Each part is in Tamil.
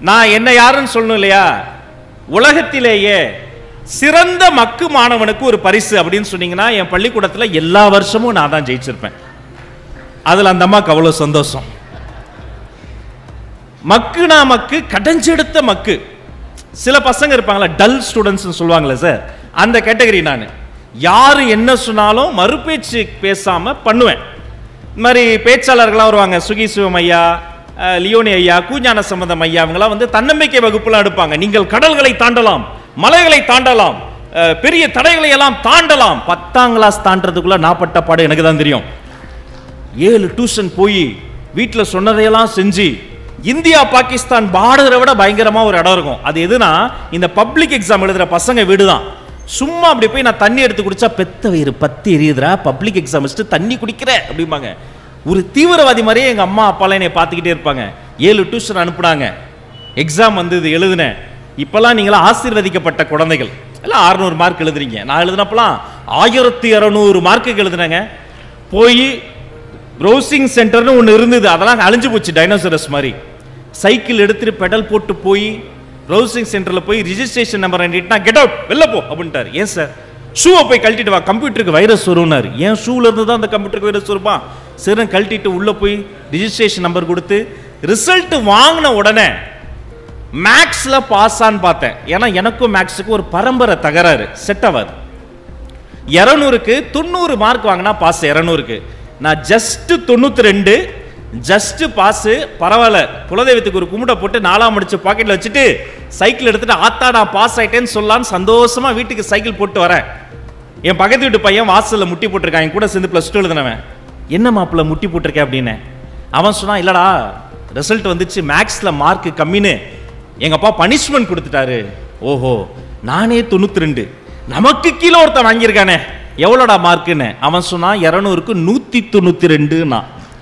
நான் என்ன யாருன்னு சொல்லணும் இல்லையா உலகத்திலேயே சிறந்த மக்கு மாணவனுக்கு ஒரு பரிசு அப்படின்னு சொன்னீங்கன்னா என் பள்ளிக்கூடத்துல எல்லா வருஷமும் நான் தான் ஜெயிச்சிருப்பேன் அதுல அந்த அம்மாக்கு அவ்வளவு சந்தோஷம் மக்குனா மக்கு கடைஞ்செடுத்த மக்கு சில பசங்க இருப்பாங்களா டல் ஸ்டூடெண்ட்ஸ் சொல்லுவாங்களே சார் அந்த கேட்டகரி நான் யாரு என்ன சொன்னாலும் மறுபேச்சு பேசாம பண்ணுவேன் இந்த மாதிரி பேச்சாளர்கள்லாம் வருவாங்க சுகி சிவம் ஐயா அஹ், லியோனி ஐயா கூஞான சம்பந்தம் ஐயா அவங்களாம் வந்து தன்னம்பிக்கை வகுப்புலாம் எடுப்பாங்க நீங்கள் கடல்களை தாண்டலாம் மலைகளை தாண்டலாம் அஹ், பெரிய தடைகளை எல்லாம் தாண்டலாம் பத்தாம் கிளாஸ் தாண்டறதுக்குள்ள நான் பட்ட பாடு எனக்கு தான் தெரியும் ஏழு டியூஷன் போய் வீட்டில் சொன்னதையெல்லாம் செஞ்சு இந்தியா பாகிஸ்தான் பார்டரை விட பயங்கரமா ஒரு இடம் இருக்கும் அது எதுனா இந்த பப்ளிக் எக்ஸாம் எழுதுற பசங்க வீடு தான் சும்மா அப்படி போய் நான் தண்ணி எடுத்து குடிச்சா பெத்த வயிறு பத்தி எரியுதுடா பப்ளிக் எக்ஸாம் வச்சுட்டு தண்ணி குடிக்கிற அப்படிம்பாங்க ஒரு தீவிரவாதி மாதிரியே எங்க அம்மா அப்பாலாம் என்னை பார்த்துக்கிட்டே இருப்பாங்க ஏழு டியூஷன் அனுப்புனாங்க எக்ஸாம் வந்து இது எழுதினேன் இப்பெல்லாம் நீங்களாம் ஆசீர்வதிக்கப்பட்ட குழந்தைகள் எல்லாம் 600 மார்க் எழுதுறீங்க நான் எழுதினப்பலாம் ஆயிரத்தி இரநூறு மார்க்குக்கு எழுதுனேங்க போய் ப்ரௌசிங் சென்டர்னு ஒன்று இருந்தது அதெல்லாம் அழிஞ்சு போச்சு டைனோசரஸ் மாதிரி சைக்கிள் எடுத்துட்டு பெடல் போட்டு போய் ப்ரௌசிங் சென்டரில் போய் ரிஜிஸ்ட்ரேஷன் நம்பர் என்கிட்ட கெட் அவுட் வெளில போ அப்படின்ட்டார் ஏன் சார் ஷூவை போய் கழட்டிட்டு வா கம்ப்யூட்டருக்கு வைரஸ் வரும்னாரு ஏன் ஷூல இருந்து தான் அந்த கம்ப்யூட்டருக்கு வைரஸ் வருமா சரி கழட்டிட்டு உள்ள போய் ரிஜிஸ்ட்ரேஷன் நம்பர் கொடுத்து ரிசல்ட் வாங்கின உடனே மேக்ஸ்ல பாஸ் ஆன்னு பார்த்தேன் ஏன்னா எனக்கும் மேக்ஸுக்கும் ஒரு பரம்பரை தகராறு செட் ஆகாது இரநூறுக்கு தொண்ணூறு மார்க் வாங்கினா பாஸ் இரநூறுக்கு நான் ஜஸ்ட் தொண்ணூத்தி ரெண்டு ஜஸ்ட் பாஸ் பரவாயில்ல குலதெய்வத்துக்கு ஒரு கும்பிட போட்டு நாலாம் முடிச்சு பாக்கெட்ல வச்சுட்டு சைக்கிள் எடுத்துட்டு ஆத்தா நான் பாஸ் ஆயிட்டேன்னு சொல்லலான்னு சந்தோஷமா வீட்டுக்கு சைக்கிள் போட்டு வரேன் என் பக்கத்து வீட்டு பையன் வாசல்ல முட்டி போட்டிருக்கான் என் கூட சேர்ந்து ப்ளஸ் டூ எழுதினவன் என்ன மாப்பிள்ள முட்டி போட்டிருக்கேன் அப்படின்னு அவன் சொன்னான் இல்லடா ரிசல்ட் வந்துச்சு மேக்ஸ்ல மார்க் கம்மின்னு எங்க அப்பா பனிஷ்மெண்ட் கொடுத்துட்டாரு ஓஹோ நானே தொண்ணூத்தி ரெண்டு நமக்கு கீழே ஒருத்தன் வாங்கியிருக்கானே எவ்வளோடா மார்க்குன்னு அவன் சொன்னான் இரநூறுக்கு நூத்தி தொண்ணூத்தி ரெண்டுன்னா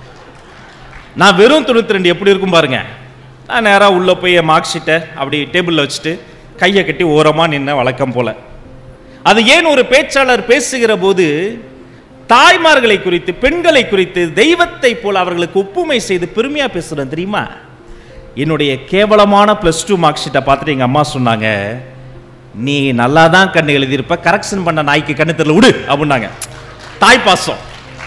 நான் வெறும் தொண்ணூத்தி ரெண்டு எப்படி இருக்கும் பாருங்க நான் நேராக உள்ள போய் என் மார்க் ஷீட்டை அப்படி டேபிளில் வச்சுட்டு கையை கட்டி ஓரமா நின்ன வழக்கம் போல அது ஏன் ஒரு பேச்சாளர் பேசுகிற போது தாய்மார்களை குறித்து பெண்களை குறித்து தெய்வத்தை போல அவர்களுக்கு ஒப்புமை செய்து பெருமையா பேசுறேன் தெரியுமா என்னுடைய கேவலமான ப்ளஸ் டூ மார்க் ஷீட்டை பார்த்துட்டு எங்க அம்மா சொன்னாங்க நீ நல்லா தான் கண்ணு எழுதியிருப்ப கரெக்ஷன் பண்ண நாய்க்கு கண்ணு தெரியல விடு அப்படின்னாங்க தாய் பாசம்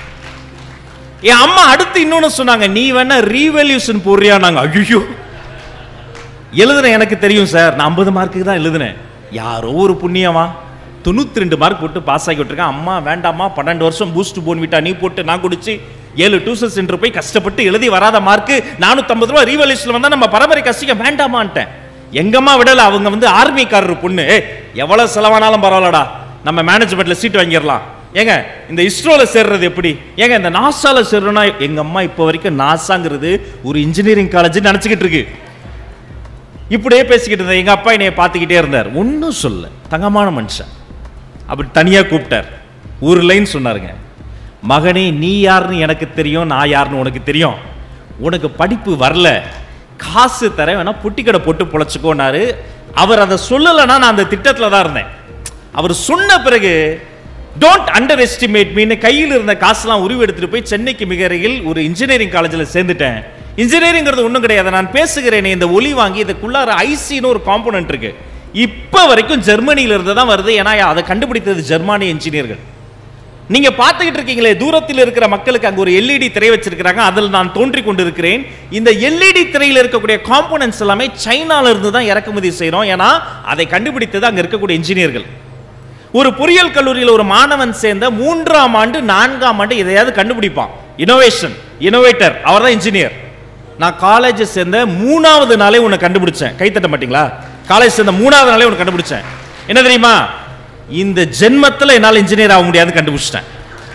என் அம்மா அடுத்து இன்னொன்னு சொன்னாங்க நீ வேணா ரீவல்யூஷன் போடுறியா நாங்க ஐயோ எழுதுனேன் எனக்கு தெரியும் சார் நான் ஐம்பது மார்க்குக்கு தான் எழுதுனேன் யாரோ ஒரு புண்ணியமா தொண்ணூத்தி ரெண்டு மார்க் போட்டு பாஸ் ஆகி விட்டுருக்கேன் அம்மா வேண்டாம்மா பன்னெண்டு வருஷம் பூஸ்ட் போன் விட்டா நீ போட்டு நான் குடிச்சு ஏழு டியூஷன் சென்டர் போய் கஷ்டப்பட்டு எழுதி வராத மார்க்கு நானூத்தம்பது ரூபா ரீவல்யூஷன் வந்தா நம்ம பரம்பரை கஷ்டிக்க வேண்டாமான்ட்டேன் எங்கம்மா விடல அவங்க வந்து ஆர்மிக்காரர் பொண்ணு ஏய், எவ்வளவு செலவானாலும் பரவாயில்லடா நம்ம மேனேஜ்மெண்ட்ல சீட் வாங்கிடலாம் ஏங்க இந்த இஸ்ரோல சேர்றது எப்படி ஏங்க இந்த நாசால சேர்றோம்னா எங்க அம்மா இப்போ வரைக்கும் நாசாங்கிறது ஒரு இன்ஜினியரிங் காலேஜ் நினைச்சுக்கிட்டு இருக்கு இப்படியே பேசிக்கிட்டு இருந்தேன் எங்க அப்பா என்னைய பார்த்துக்கிட்டே இருந்தார் ஒன்றும் சொல்ல தங்கமான மனுஷன் அப்படி தனியா கூப்பிட்டார் ஒரு லைன் சொன்னாருங்க மகனே நீ யாருன்னு எனக்கு தெரியும் நான் யாருன்னு உனக்கு தெரியும் உனக்கு படிப்பு வரல காசு தரேன் வேணா பொட்டி கடை போட்டு பொழைச்சிக்கோனாரு அவர் அதை சொல்லலைன்னா நான் அந்த திட்டத்தில் தான் இருந்தேன் அவர் சொன்ன பிறகு டோன்ட் அண்டர் எஸ்டிமேட் மீன் கையில் இருந்த காசுலாம் உருவி எடுத்துட்டு போய் சென்னைக்கு மிக அருகில் ஒரு இன்ஜினியரிங் காலேஜில் சேர்ந்துட்டேன் இன்ஜினியரிங்கிறது ஒன்றும் கிடையாது நான் பேசுகிறேனே இந்த ஒலி வாங்கி இதுக்குள்ளார ஐசின்னு ஒரு காம்போனன்ட் இருக்கு இப்போ வரைக்கும் ஜெர்மனியில இருந்து தான் வருது ஏன்னா அதை கண்டுபிடித்தது ஜெர்மானிய இன்ஜினியர்கள் நீங்க பார்த்துக்கிட்டு இருக்கீங்களே தூரத்தில் இருக்கிற மக்களுக்கு அங்க ஒரு எல்இடி திரை வச்சிருக்கிறாங்க அதில் நான் தோன்றிக் கொண்டிருக்கிறேன் இந்த எல்இடி திரையில் இருக்கக்கூடிய காம்போனன்ட்ஸ் எல்லாமே சைனால இருந்து தான் இறக்குமதி செய்றோம் ஏன்னா அதை கண்டுபிடித்தது அங்க இருக்கக்கூடிய இன்ஜினியர்கள் ஒரு பொறியியல் கல்லூரியில் ஒரு மாணவன் சேர்ந்த மூன்றாம் ஆண்டு நான்காம் ஆண்டு எதையாவது கண்டுபிடிப்பான் இனோவேஷன் இனோவேட்டர் அவர் தான் இன்ஜினியர் நான் காலேஜ் சேர்ந்த மூணாவது நாளே உன்னை கண்டுபிடிச்சேன் கை தட்ட மாட்டீங்களா காலேஜ் சேர்ந்த மூணாவது நாளே உன்னை கண்டுபிடிச்சேன் என்ன தெரியுமா இந்த ஜென்மத்தில் என்னால் இன்ஜினியர் ஆக முடியாது கண்டுபிடிச்சிட்டேன்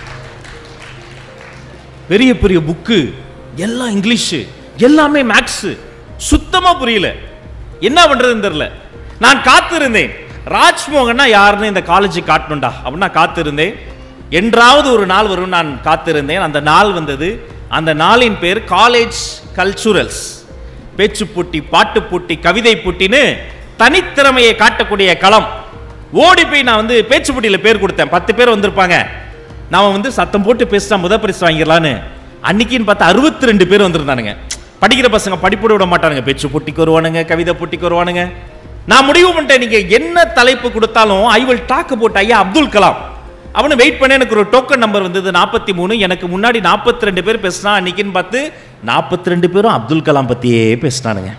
பெரிய பெரிய புக்கு எல்லாம் இங்கிலீஷு எல்லாமே மேக்ஸ் சுத்தமா புரியல என்ன பண்றதுன்னு தெரியல நான் காத்திருந்தேன் ராஜ்மோகன்னா யாருன்னு இந்த காலேஜ் காட்டணும்டா அப்படின்னா காத்திருந்தேன் என்றாவது ஒரு நாள் வரும் நான் காத்திருந்தேன் அந்த நாள் வந்தது அந்த நாளின் பேர் காலேஜ் கல்ச்சுரல்ஸ் பேச்சு போட்டி பாட்டு போட்டி கவிதை போட்டின்னு தனித்திறமையை காட்டக்கூடிய களம் ஓடி போய் நான் வந்து பேச்சு போட்டியில் பேர் கொடுத்தேன் பத்து பேர் வந்திருப்பாங்க நாம வந்து சத்தம் போட்டு பேசினா முத பரிசு வாங்கிடலான்னு அன்னைக்குன்னு பார்த்தா அறுபத்தி ரெண்டு பேர் வந்திருந்தானுங்க படிக்கிற பசங்க படிப்போட விட மாட்டானுங்க பேச்சு போட்டிக்கு வருவானுங்க கவிதை போட்டிக்கு வருவானுங்க நான் முடிவு பண்ணிட்டேன் நீங்க என்ன தலைப்பு கொடுத்தாலும் ஐ வில் டாக் அபவுட் ஐயா அப்துல் கலாம் அவனு வெயிட் பண்ண எனக்கு ஒரு டோக்கன் நம்பர் வந்தது நாற்பத்தி மூணு எனக்கு முன்னாடி நாற்பத்தி ரெண்டு பேர் பேசினா அன்னைக்குன்னு பார்த்து நாற்பத்தி ரெண்டு பேரும் அப்துல் கலாம் பத்தியே பேசினானுங்க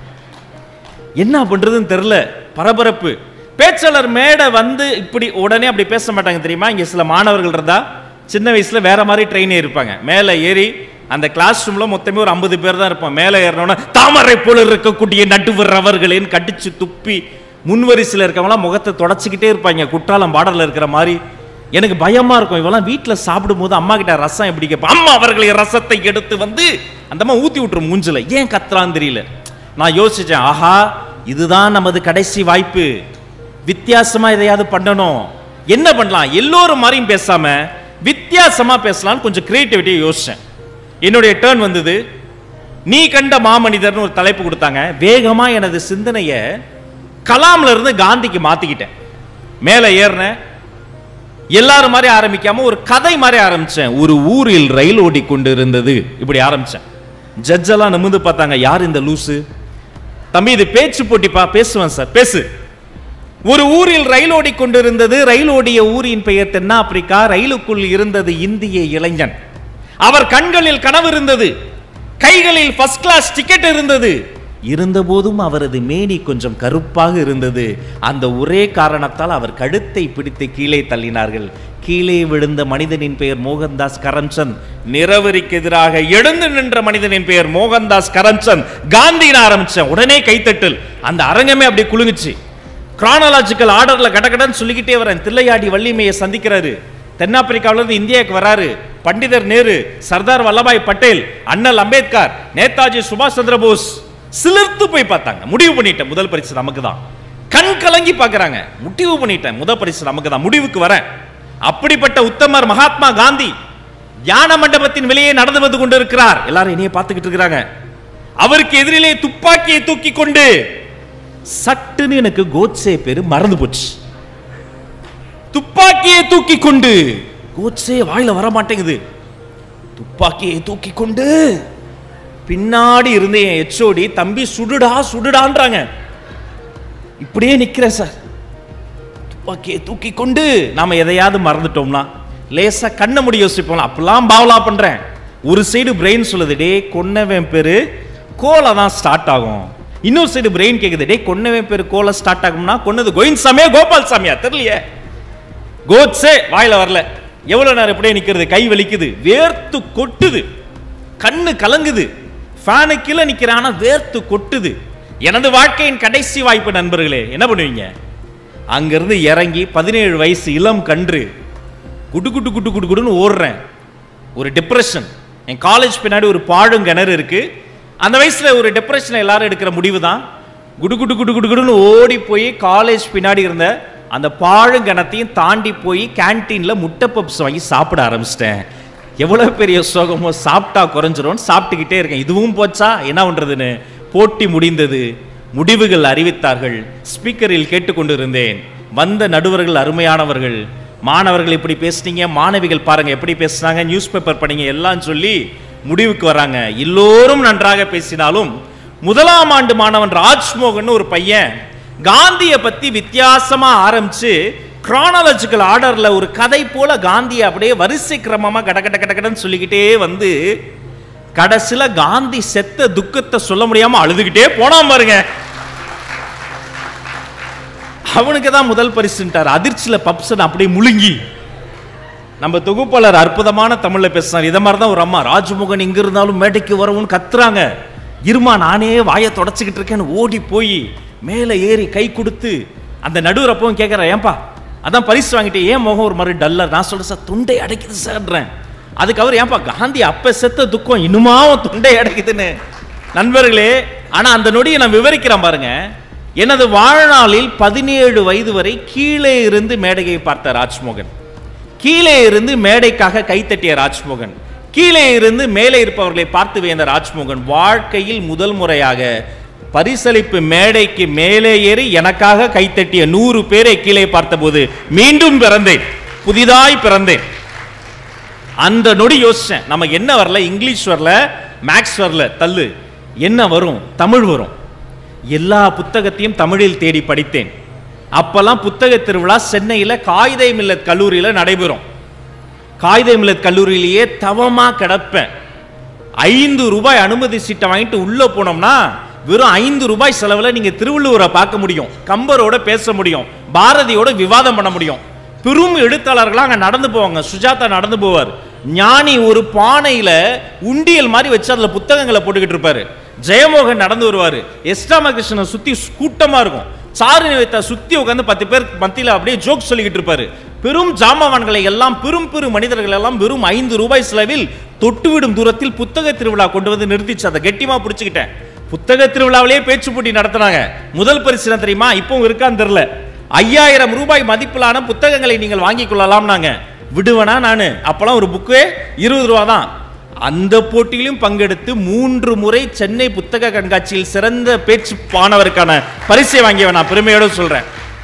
என்ன பண்றதுன்னு தெரியல பரபரப்பு பேச்சாளர் மேடை வந்து இப்படி உடனே அப்படி பேச மாட்டாங்க தெரியுமா இங்க சில மாணவர்கள் இருந்தா சின்ன வயசுல வேற மாதிரி ட்ரெயின் இருப்பாங்க மேலே ஏறி அந்த கிளாஸ் ரூம்ல மொத்தமே ஒரு ஐம்பது பேர் தான் இருப்போம் மேலே ஏறினோன்னா தாமரை போல இருக்கக்கூடிய நடுவர் அவர்களேன்னு கடிச்சு துப்பி முன்வரிசையில் இருக்கவங்களாம் முகத்தை தொடச்சிக்கிட்டே இருப்பாங்க குற்றாலம் பார்டர்ல இருக்கிற மாதிரி எனக்கு பயமா இருக்கும் இவெல்லாம் வீட்டில் சாப்பிடும்போது அம்மா கிட்ட ரசம் எப்படி கேட்பேன் அம்மா அவர்களை ரசத்தை எடுத்து வந்து அந்த அம்மா ஊத்தி விட்டுரும் மூஞ்சில ஏன் கத்துறான்னு தெரியல நான் யோசிச்சேன் ஆஹா இதுதான் நமது கடைசி வாய்ப்பு வித்தியாசமா எதையாவது பண்ணணும் என்ன பண்ணலாம் எல்லோரும் மாதிரியும் பேசாம வித்தியாசமா பேசலாம்னு கொஞ்சம் கிரியேட்டிவிட்டியை யோசிச்சேன் என்னுடைய டேர்ன் வந்தது நீ கண்ட மாமனிதர்னு ஒரு தலைப்பு கொடுத்தாங்க வேகமா எனது சிந்தனைய கலாம்ல இருந்து காந்திக்கு மாத்திக்கிட்டேன் மேலே ஏறினேன் எல்லாரும் மாதிரி ஆரம்பிக்காம ஒரு கதை மாதிரி ஆரம்பிச்சேன் ஒரு ஊரில் ரயில் ஓடி கொண்டு இருந்தது இப்படி ஆரம்பிச்சேன் ஜட்ஜ் எல்லாம் நிமிந்து பார்த்தாங்க யார் இந்த லூசு தம்பி இது பேச்சு போட்டிப்பா பேசுவேன் சார் பேசு ஒரு ஊரில் ரயில் ஓடிக்கொண்டிருந்தது ரயில் ஓடிய ஊரின் பெயர் தென்னாப்பிரிக்கா ரயிலுக்குள் இருந்தது இந்திய இளைஞன் அவர் கண்களில் கனவு இருந்தது கைகளில் ஃபர்ஸ்ட் கிளாஸ் டிக்கெட் இருந்தது இருந்தபோதும் அவரது மேனி கொஞ்சம் கருப்பாக இருந்தது அந்த ஒரே காரணத்தால் அவர் கழுத்தை பிடித்து கீழே தள்ளினார்கள் கீழே விழுந்த மனிதனின் பெயர் மோகன்தாஸ் கரம்சந்த் நிறவரிக்கு எதிராக எழுந்து நின்ற மனிதனின் பெயர் மோகன்தாஸ் கரம்சந்த் காந்தின்னு ஆரம்பிச்சேன் உடனே கைத்தட்டல் அந்த அரங்கமே அப்படி குலுங்குச்சு கிரானலாஜிக்கல் ஆர்டர்ல கடகடன்னு சொல்லிக்கிட்டே வரேன் தில்லையாடி வள்ளிமையை சந்திக்கிறாரு தென்னாப்பிரிக்காவில இருந்து இந்தியாவுக்கு வராரு பண்டிதர் நேரு சர்தார் வல்லபாய் பட்டேல் அண்ணல் அம்பேத்கர் நேதாஜி சுபாஷ் சந்திர போஸ் சிலிர்த்து போய் பார்த்தாங்க முடிவு பண்ணிட்டேன் முதல் பரிசு நமக்கு தான் கண் கலங்கி பார்க்கறாங்க முடிவு பண்ணிட்டேன் முதல் பரிசு நமக்கு தான் முடிவுக்கு வரேன் அப்படிப்பட்ட உத்தமர் மகாத்மா காந்தி தியான மண்டபத்தின் வெளியே நடந்து வந்து கொண்டிருக்கிறார் எல்லாரும் என்னைய பார்த்துக்கிட்டு இருக்கிறாங்க அவருக்கு எதிரிலே துப்பாக்கியை தூக்கி கொண்டு சட்டுன்னு எனக்கு கோட்சே பேரு மறந்து போச்சு துப்பாக்கியை தூக்கி கொண்டு கோட்சே வாயில வர மாட்டேங்குது துப்பாக்கியை தூக்கி கொண்டு பின்னாடி இருந்த என் எச்சோடி தம்பி சுடுடா சுடுடான்றாங்க இப்படியே நிக்கிறேன் சார் துப்பாக்கியை தூக்கி கொண்டு நாம எதையாவது மறந்துட்டோம்னா லேசா கண்ணை முடி யோசிப்போம் அப்பெல்லாம் பாவலா பண்றேன் ஒரு சைடு பிரெயின் சொல்லுது டே கொன்னவன் பேரு கோலை தான் ஸ்டார்ட் ஆகும் இன்னொரு சைடு பிரெயின் கேக்குது டே கொன்னவன் பேரு கோலை ஸ்டார்ட் ஆகும்னா கொன்னது கோவிந்த் சாமியா கோபால் சாமியா தெரியலையே கோட்ஸே வாயில வரல எவ்வளவு நேரம் இப்படியே நிக்கிறது கை வலிக்குது வேர்த்து கொட்டுது கண்ணு கலங்குது ஃபேனு கீழே நிக்கிறேன் ஆனா வேர்த்து கொட்டுது எனது வாழ்க்கையின் கடைசி வாய்ப்பு நண்பர்களே என்ன பண்ணுவீங்க அங்கிருந்து இறங்கி பதினேழு வயசு இளம் கன்று குடு குடு குடு குடு குடுன்னு ஓடுறேன் ஒரு டிப்ரெஷன் என் காலேஜ் பின்னாடி ஒரு பாழும் கிணறு இருக்கு அந்த வயசுல ஒரு டிப்ரெஷன் எல்லாரும் எடுக்கிற முடிவு தான் குடு குடு குடு குடு குடுன்னு ஓடி போய் காலேஜ் பின்னாடி இருந்த அந்த பாழும் கிணத்தையும் தாண்டி போய் கேன்டீன்ல முட்டை பப்ஸ் வாங்கி சாப்பிட ஆரம்பிச்சிட்டேன் எவ்வளவு பெரிய சோகமோ சாப்பிட்டா குறைஞ்சிரும் சாப்பிட்டுக்கிட்டே இருக்கேன் இதுவும் போச்சா என்ன பண்றதுன்னு போட்டி முடிந்தது முடிவுகள் அறிவித்தார்கள் ஸ்பீக்கரில் கேட்டுக்கொண்டிருந்தேன் வந்த நடுவர்கள் அருமையானவர்கள் மாணவர்கள் இப்படி பேசுனீங்க மாணவிகள் பாருங்க எப்படி பேசுனாங்க நியூஸ் பேப்பர் படிங்க எல்லாம் சொல்லி முடிவுக்கு வராங்க எல்லோரும் நன்றாக பேசினாலும் முதலாம் ஆண்டு மாணவன் ராஜ்மோகன் ஒரு பையன் காந்தியை பத்தி வித்தியாசமா ஆரம்பிச்சு கிரானாலஜிக்கல் ஆர்டர்ல ஒரு கதை போல காந்தியை அப்படியே வரிசை கிரமமா கட கட கட கடன்னு சொல்லிக்கிட்டே வந்து கடைசில காந்தி செத்த துக்கத்தை சொல்ல முடியாம அழுதுகிட்டே போனான் பாருங்க அவனுக்கு தான் முதல் பரிசுட்டார் அதிர்ச்சியில பப்சன் அப்படியே முழுங்கி நம்ம தொகுப்பாளர் அற்புதமான தமிழ்ல பேசுறாரு இதை மாதிரி தான் ஒரு அம்மா ராஜ்மோகன் இங்க இருந்தாலும் மேடைக்கு வரவும்னு கத்துறாங்க இருமா நானே வாயை தொடச்சிக்கிட்டு இருக்கேன்னு ஓடி போய் மேலே ஏறி கை கொடுத்து அந்த நடுவர் அப்பவும் கேட்குறேன் ஏன்பா அதான் பரிசு வாங்கிட்டு ஏன் முகம் ஒரு மாதிரி டல்லர் நான் சொல்றேன் சார் தொண்டை அடைக்குது சார்ன்றேன் அதுக்கு அவர் ஏன்பா காந்தி அப்ப செத்த துக்கம் இன்னுமா உன் தொண்டை அடைக்குதுன்னு நண்பர்களே ஆனா அந்த நொடியை நான் விவரிக்கிறேன் பாருங்க எனது வாழ்நாளில் பதினேழு வயது வரை கீழே இருந்து மேடையை பார்த்த ராஜ்மோகன் கீழே இருந்து மேடைக்காக கைத்தட்டிய ராஜ்மோகன் கீழே இருந்து மேலே இருப்பவர்களை பார்த்து வியந்த ராஜ்மோகன் வாழ்க்கையில் முதல் முறையாக பரிசளிப்பு மேடைக்கு மேலே ஏறி எனக்காக கைத்தட்டிய நூறு பேரை கீழே பார்த்தபோது மீண்டும் பிறந்தேன் புதிதாய் பிறந்தேன் அந்த நொடி யோசிச்சேன் நமக்கு என்ன வரல இங்கிலீஷ் வரல மேக்ஸ் வரல தள்ளு என்ன வரும் தமிழ் வரும் எல்லா புத்தகத்தையும் தமிழில் தேடி படித்தேன் அப்பெல்லாம் புத்தக திருவிழா சென்னையில் காகித மில்லத் கல்லூரியில் நடைபெறும் காகித மில்லத் கல்லூரியிலேயே தவமா கிடப்பேன் ஐந்து ரூபாய் அனுமதி சீட்டை வாங்கிட்டு உள்ள போனோம்னா வெறும் ஐந்து ரூபாய் செலவுல நீங்க திருவள்ளுவரை பார்க்க முடியும் கம்பரோட பேச முடியும் பாரதியோட விவாதம் பண்ண முடியும் பெரும் எழுத்தாளர்களா அங்க நடந்து போவாங்க சுஜாதா நடந்து போவார் ஞானி ஒரு பானையில உண்டியல் மாதிரி வச்சு அதுல புத்தகங்களை போட்டுக்கிட்டு இருப்பாரு ஜெயமோகன் நடந்து வருவாரு எஸ் ராமகிருஷ்ணன் சுத்தி கூட்டமா இருக்கும் சாரு நிவேதா சுத்தி உட்காந்து பத்து பேர் மத்தியில அப்படியே ஜோக் சொல்லிக்கிட்டு இருப்பாரு பெரும் ஜாமவான்களை எல்லாம் பெரும் பெரும் மனிதர்கள் எல்லாம் வெறும் ஐந்து ரூபாய் செலவில் தொட்டுவிடும் தூரத்தில் புத்தக திருவிழா கொண்டு வந்து நிறுத்திச்சு அதை கெட்டிமா பிடிச்சுக்கிட்டேன் புத்தக திருவிழாவிலேயே பேச்சு போட்டி நடத்தினாங்க முதல் பரிசு என்ன தெரியுமா இப்பவும் இருக்கான்னு தெரியல ஐயாயிரம் ரூபாய் மதிப்பிலான புத்தகங்களை நீங்கள் வாங்கிக் கொள்ளலாம் நாங்க விடுவனா நானு அப்பெல்லாம் ஒரு புக்கு இருபது ரூபா தான் அந்த போட்டியிலும் பங்கெடுத்து மூன்று முறை சென்னை புத்தக கண்காட்சியில் சிறந்த பேச்சு மாணவருக்கான பரிசை வாங்கியவன் நான் பெருமையோட சொல்றேன்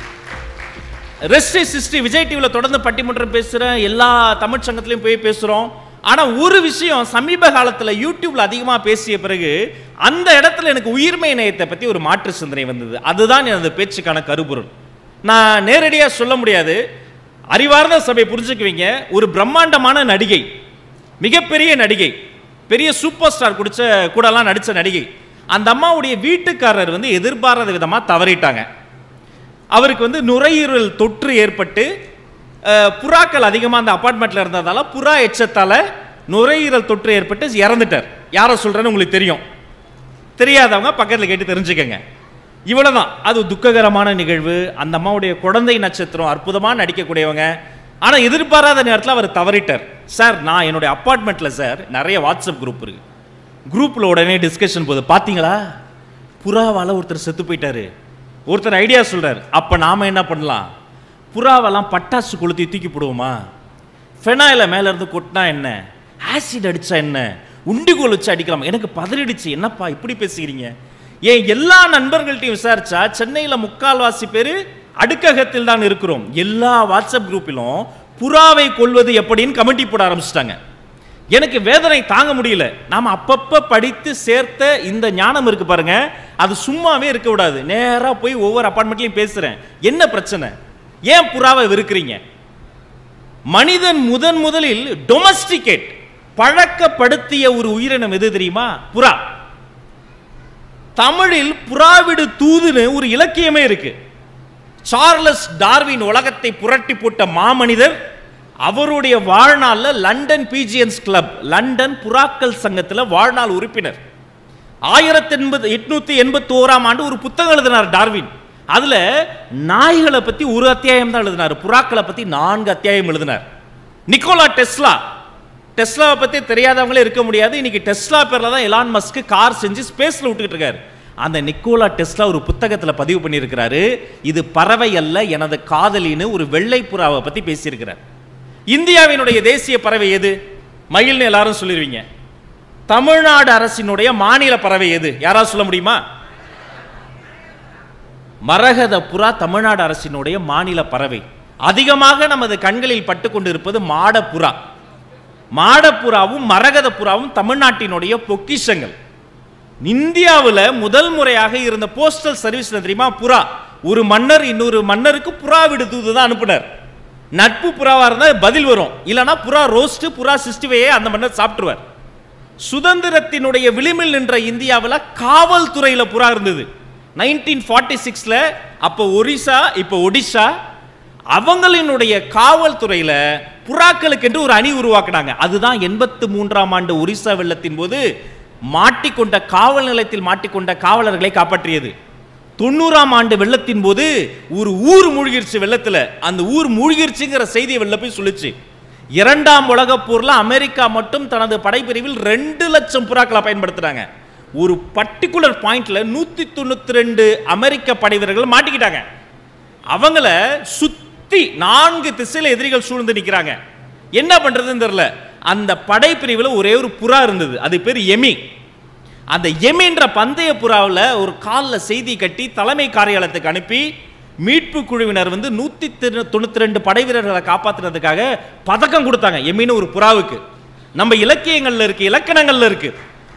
ரெஸ்ட் சிஸ்டி விஜய் டிவியில் தொடர்ந்து பட்டிமன்றம் பேசுகிறேன் எல்லா தமிழ் சங்கத்திலையும் போய் பேசுகிறோம் ஆனால் ஒரு விஷயம் சமீப காலத்தில் யூடியூப்ல அதிகமாக பேசிய பிறகு அந்த இடத்துல எனக்கு உயிர்மை நேயத்தை பற்றி ஒரு மாற்று சிந்தனை வந்தது அதுதான் எனது பேச்சுக்கான கருப்பொருள் நான் நேரடியாக சொல்ல முடியாது அறிவார்ந்த சபை புரிஞ்சுக்குவீங்க ஒரு பிரம்மாண்டமான நடிகை மிகப்பெரிய நடிகை பெரிய சூப்பர் ஸ்டார் குடிச்ச கூடலாம் நடித்த நடிகை அந்த அம்மாவுடைய வீட்டுக்காரர் வந்து எதிர்பாராத விதமாக தவறிட்டாங்க அவருக்கு வந்து நுரையீரல் தொற்று ஏற்பட்டு அஹ், புறாக்கள் அதிகமாக அந்த அப்பார்ட்மெண்ட்டில் இருந்ததால புறா எச்சத்தால் நுரையீரல் தொற்று ஏற்பட்டு இறந்துட்டார் யாரை சொல்கிறேன்னு உங்களுக்கு தெரியும் தெரியாதவங்க பக்கத்தில் கேட்டு தெரிஞ்சுக்கங்க இவ்வளவுதான் அது துக்ககரமான நிகழ்வு அந்த அம்மாவுடைய குழந்தை நட்சத்திரம் அற்புதமாக நடிக்கக்கூடியவங்க ஆனால் எதிர்பாராத நேரத்தில் அவர் தவறிட்டார் சார் நான் என்னுடைய அப்பார்ட்மெண்ட்டில் சார் நிறைய வாட்ஸ்அப் குரூப் இருக்கு குரூப்பில் உடனே டிஸ்கஷன் போகுது பார்த்தீங்களா புறாவால் ஒருத்தர் செத்து போயிட்டாரு ஒருத்தர் ஐடியா சொல்றார் அப்போ நாம என்ன பண்ணலாம் புறாவெல்லாம் பட்டாசு கொளுத்தி தூக்கி போடுவோமா ஃபெனாயில மேல இருந்து கொட்டினா என்ன ஆசிட் அடிச்சா என்ன உண்டிகோல் வச்சு அடிக்கலாம் எனக்கு பதறிடுச்சு என்னப்பா இப்படி பேசுகிறீங்க ஏன் எல்லா நண்பர்கள்ட்டையும் விசாரிச்சா சென்னையில் முக்கால்வாசி பேர் அடுக்ககத்தில் தான் இருக்கிறோம் எல்லா வாட்ஸ்அப் குரூப்பிலும் புறாவை கொள்வது எப்படின்னு கமிட்டி போட ஆரம்பிச்சிட்டாங்க எனக்கு வேதனை தாங்க முடியல நாம அப்பப்ப படித்து சேர்த்த இந்த ஞானம் இருக்கு பாருங்க அது சும்மாவே இருக்க விடாது நேரா போய் ஒவ்வொரு அப்பார்ட்மெண்ட்லயும் பேசுறேன் என்ன பிரச்சனை ஏன் புறாவை வெறுக்கிறீங்க மனிதன் முதன் முதலில் டொமஸ்டிகேட் பழக்கப்படுத்திய ஒரு உயிரினம் எது தெரியுமா புறா தமிழில் புறாவிடு தூதுன்னு ஒரு இலக்கியமே இருக்கு சார்லஸ் டார்வின் உலகத்தை புரட்டி போட்ட மாமனிதர் அவருடைய வாழ்நாள்ல லண்டன் பீஜியன்ஸ் கிளப் லண்டன் புறாக்கள் சங்கத்துல வாழ்நாள் உறுப்பினர் ஆயிரத்தி எண்பது எட்நூத்தி எண்பத்தி ஓராம் ஆண்டு ஒரு புத்தகம் எழுதினார் டார்வின் அதுல நாய்களை பத்தி ஒரு அத்தியாயம் தான் எழுதினார் புறாக்களை பத்தி நான்கு அத்தியாயம் எழுதினார் நிக்கோலா டெஸ்லா டெஸ்லாவை பத்தி தெரியாதவங்களே இருக்க முடியாது இன்னைக்கு டெஸ்லா பேர்ல தான் எலான் மஸ்க் கார் செஞ்சு ஸ்பேஸ்ல விட்டுக்கிட்டு இருக்காரு அந்த நிக்கோலா டெஸ்லா ஒரு புத்தகத்துல பதிவு பண்ணியிருக்கிறாரு இது பறவை அல்ல எனது காதலின்னு ஒரு வெள்ளை புறாவை பத்தி பேசியிருக்கிறார் இந்தியாவினுடைய தேசிய பறவை எது மயில்னு எல்லாரும் சொல்லிடுவீங்க தமிழ்நாடு அரசினுடைய மாநில பறவை எது யாராவது சொல்ல முடியுமா மரகத புறா தமிழ்நாடு அரசினுடைய மாநில பறவை அதிகமாக நமது கண்களில் பட்டு கொண்டிருப்பது மாடப்புறா மாடப்புறாவும் மரகத புறாவும் தமிழ்நாட்டினுடைய பொக்கிஷங்கள் இந்தியாவில் முதல் முறையாக இருந்த போஸ்டல் சர்வீஸ்ல தெரியுமா புறா ஒரு மன்னர் இன்னொரு மன்னருக்கு புறா விடு தூது தான் அனுப்புனார் நட்பு புறாவா இருந்தா பதில் வரும் இல்லனா புறா ரோஸ்ட் புறா சிஸ்டிவையே அந்த மன்னர் சாப்பிட்டுருவார் சுதந்திரத்தினுடைய விளிம்பில் நின்ற இந்தியாவில் காவல்துறையில புறா இருந்தது நைன்டீன் ஃபார்ட்டி சிக்ஸில் அப்போ ஒரிசா இப்போ ஒடிஷா அவங்களினுடைய காவல்துறையில புறாக்களுக்கு என்று ஒரு அணி உருவாக்குனாங்க அதுதான் எண்பத்து மூன்றாம் ஆண்டு ஒரிசா வெள்ளத்தின் போது மாட்டிக்கொண்ட காவல் நிலையத்தில் மாட்டிக்கொண்ட காவலர்களை காப்பாற்றியது தொண்ணூறாம் ஆண்டு வெள்ளத்தின் போது ஒரு ஊர் மூழ்கிருச்சு வெள்ளத்துல அந்த ஊர் மூழ்கிருச்சுங்கிற செய்தியை வெளில போய் சொல்லுச்சு இரண்டாம் உலகப் போர்ல அமெரிக்கா மட்டும் தனது படைப்பிரிவில் ரெண்டு லட்சம் புறாக்களை பயன்படுத்துறாங்க ஒரு பர்டிகுலர் பாயிண்ட்ல நூத்தி தொண்ணூத்தி ரெண்டு அமெரிக்க படை வீரர்கள் மாட்டிக்கிட்டாங்க அவங்கள சுத்தி நான்கு திசையில எதிரிகள் சூழ்ந்து நிக்கிறாங்க என்ன பண்றதுன்னு தெரியல அந்த படைப்பிரிவுல ஒரே ஒரு புறா இருந்தது அது பேர் எமி அந்த எமின்ற பந்தய புறாவில் ஒரு காலில் செய்தி கட்டி தலைமை காரியாலயத்துக்கு அனுப்பி மீட்பு குழுவினர் வந்து நூற்றி தொண்ணூற்றி ரெண்டு படை வீரர்களை காப்பாற்றுறதுக்காக பதக்கம் கொடுத்தாங்க எமின்னு ஒரு புறாவுக்கு நம்ம இலக்கியங்கள்ல இருக்கு இலக்கணங்கள்ல இருக்கு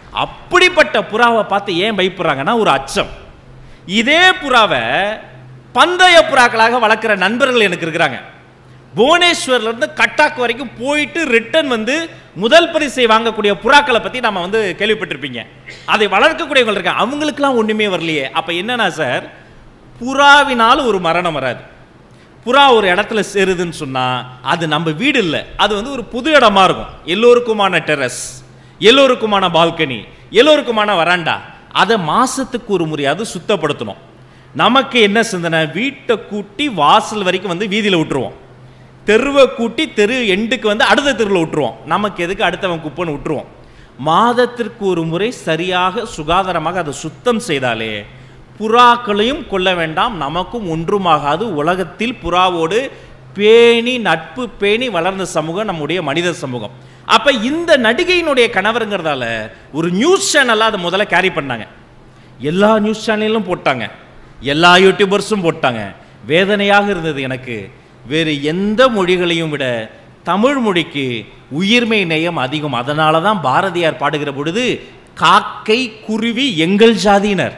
அப்படிப்பட்ட புறாவை பார்த்து ஏன் பயப்படுறாங்கன்னா ஒரு அச்சம் இதே புறாவை பந்தய புறாக்களாக வளர்க்குற நண்பர்கள் எனக்கு இருக்கிறாங்க புவனேஸ்வர்ல இருந்து கட்டாக் வரைக்கும் போயிட்டு ரிட்டர்ன் வந்து முதல் பரிசை வாங்கக்கூடிய புறாக்களை பத்தி நம்ம வந்து கேள்விப்பட்டிருப்பீங்க அதை வளர்க்கக்கூடியவங்க இருக்காங்க அவங்களுக்குலாம் ஒண்ணுமே வரலையே அப்ப என்னன்னா சார் புறாவினால் ஒரு மரணம் வராது புறா ஒரு இடத்துல சேருதுன்னு சொன்னா அது நம்ம வீடு இல்லை அது வந்து ஒரு புது இடமா இருக்கும் எல்லோருக்குமான டெரஸ் எல்லோருக்குமான பால்கனி எல்லோருக்குமான வராண்டா அதை மாசத்துக்கு ஒரு முறையாவது சுத்தப்படுத்தணும் நமக்கு என்ன சிந்தனை வீட்டை கூட்டி வாசல் வரைக்கும் வந்து வீதியில் விட்டுருவோம் தெருவை கூட்டி தெரு எண்டுக்கு வந்து அடுத்த தெருவில் விட்டுருவோம் நமக்கு எதுக்கு அடுத்தவன் குப்பைன்னு விட்டுருவோம் மாதத்திற்கு ஒரு முறை சரியாக சுகாதாரமாக அதை சுத்தம் செய்தாலே புறாக்களையும் கொள்ள வேண்டாம் நமக்கும் ஒன்றுமாகாது உலகத்தில் புறாவோடு பேணி நட்பு பேணி வளர்ந்த சமூகம் நம்முடைய மனித சமூகம் அப்ப இந்த நடிகையினுடைய கணவருங்கிறதால ஒரு நியூஸ் சேனல்ல அதை முதல்ல கேரி பண்ணாங்க எல்லா நியூஸ் சேனலிலும் போட்டாங்க எல்லா யூடியூபர்ஸும் போட்டாங்க வேதனையாக இருந்தது எனக்கு வேறு எந்த மொழிகளையும் விட தமிழ் மொழிக்கு உயிர்மை நேயம் அதிகம் அதனால தான் பாரதியார் பாடுகிற பொழுது காக்கை குருவி எங்கள் ஜாதியினர்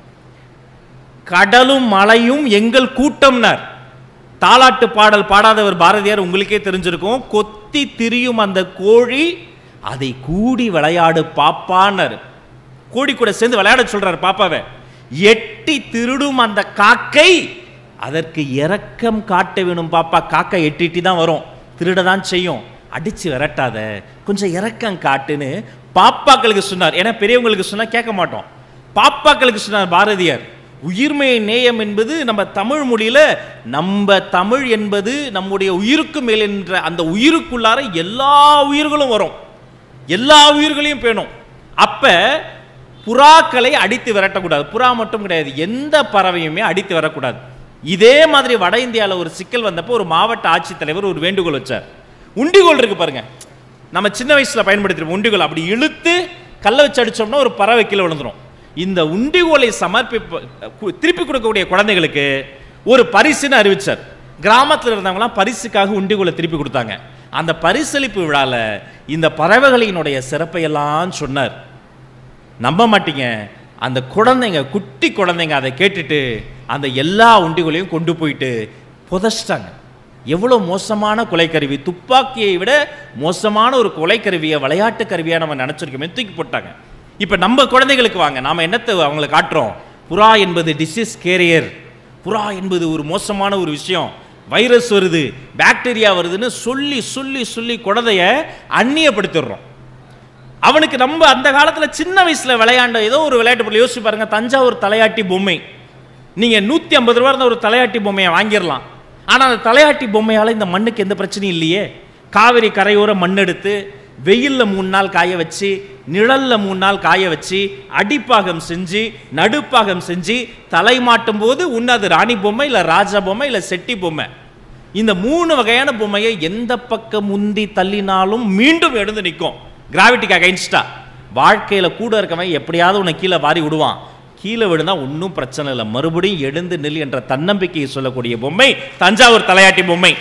கடலும் மலையும் எங்கள் கூட்டம்னர் தாலாட்டு பாடல் பாடாதவர் பாரதியார் உங்களுக்கே தெரிஞ்சிருக்கும் கொத்தி திரியும் அந்த கோழி அதை கூடி விளையாடு பாப்பான்னர் கோழி கூட சேர்ந்து விளையாட சொல்றாரு பாப்பாவை எட்டி திருடும் அந்த காக்கை அதற்கு இரக்கம் காட்ட வேணும் பாப்பா காக்கை எட்டிட்டு தான் வரும் திருட தான் செய்யும் அடிச்சு விரட்டாத கொஞ்சம் இரக்கம் காட்டுன்னு பாப்பாக்களுக்கு சொன்னார் ஏன்னா பெரியவங்களுக்கு சொன்னா கேட்க மாட்டோம் பாப்பாக்களுக்கு சொன்னார் பாரதியார் உயிர்மை நேயம் என்பது நம்ம தமிழ் மொழியில நம்ம தமிழ் என்பது நம்முடைய உயிருக்கு மேல் என்ற அந்த உயிருக்குள்ளார எல்லா உயிர்களும் வரும் எல்லா உயிர்களையும் பேணும் அப்ப புறாக்களை அடித்து விரட்டக்கூடாது புறா மட்டும் கிடையாது எந்த பறவையுமே அடித்து வரக்கூடாது இதே மாதிரி வட இந்தியாவில் ஒரு சிக்கல் வந்தப்போ ஒரு மாவட்ட ஆட்சித்தலைவர் ஒரு வேண்டுகோள் வச்சார் உண்டிகோல் இருக்கு பாருங்க நம்ம சின்ன வயசுல பயன்படுத்திருப்போம் உண்டிகோல் அப்படி இழுத்து கல்லை வச்சு அடிச்சோம்னா ஒரு பறவை கீழே விழுந்துரும் இந்த உண்டிகோலை சமர்ப்பிப்ப கு- திருப்பி கொடுக்கக்கூடிய குழந்தைகளுக்கு ஒரு பரிசுன்னு அறிவிச்சார் கிராமத்தில் இருந்தவங்களாம் பரிசுக்காக உண்டிகோலை திருப்பி கொடுத்தாங்க அந்த பரிசளிப்பு விழால இந்த பறவைகளினுடைய சிறப்பை எல்லாம் சொன்னார் நம்ப மாட்டீங்க அந்த குழந்தைங்க குட்டி குழந்தைங்க அதை கேட்டுட்டு அந்த எல்லா உண்டிகளையும் கொண்டு போயிட்டு புதைச்சிட்டாங்க எவ்வளோ மோசமான கொலைக்கருவி துப்பாக்கியை விட மோசமான ஒரு கொலைக்கருவியை விளையாட்டு கருவியாக நம்ம நினச்சிருக்கோமே தூக்கி போட்டாங்க இப்போ நம்ம குழந்தைகளுக்கு வாங்க நாம என்னத்தை அவங்களுக்கு காட்டுறோம் புறா என்பது டிசீஸ் கேரியர் புறா என்பது ஒரு மோசமான ஒரு விஷயம் வைரஸ் வருது பாக்டீரியா வருதுன்னு சொல்லி சொல்லி சொல்லி குழந்தைய அந்நியப்படுத்திடுறோம் அவனுக்கு நம்ம அந்த காலத்துல சின்ன வயசுல விளையாண்ட ஏதோ ஒரு விளையாட்டு பொருள் யோசிச்சு பாருங்க தஞ்சாவூர் தலையாட்டி பொம்மை நீங்க நூத்தி ஐம்பது ரூபா இருந்த ஒரு தலையாட்டி பொம்மையை வாங்கிடலாம் ஆனா அந்த தலையாட்டி பொம்மையால இந்த மண்ணுக்கு எந்த பிரச்சனையும் இல்லையே காவிரி கரையோர மண் எடுத்து வெயில்ல மூணு நாள் காய வச்சு நிழல்ல மூணு நாள் காய வச்சு அடிப்பாகம் செஞ்சு நடுப்பாகம் செஞ்சு தலை மாட்டும் போது உன்ன அது ராணி பொம்மை இல்ல ராஜா பொம்மை இல்ல செட்டி பொம்மை இந்த மூணு வகையான பொம்மையை எந்த பக்கம் முந்தி தள்ளினாலும் மீண்டும் எழுந்து நிற்கும் கிராவிட்டிக்கு அகைன்ஸ்டா வாழ்க்கையில கூட இருக்கவன் எப்படியாவது உன்னை கீழே வாரி விடுவான் கீழே விழுந்தா ஒன்றும் பிரச்சனை இல்லை மறுபடியும் எழுந்து நில் என்ற தன்னம்பிக்கையை சொல்லக்கூடிய பொம்மை தஞ்சாவூர் தலையாட்டி பொம்மை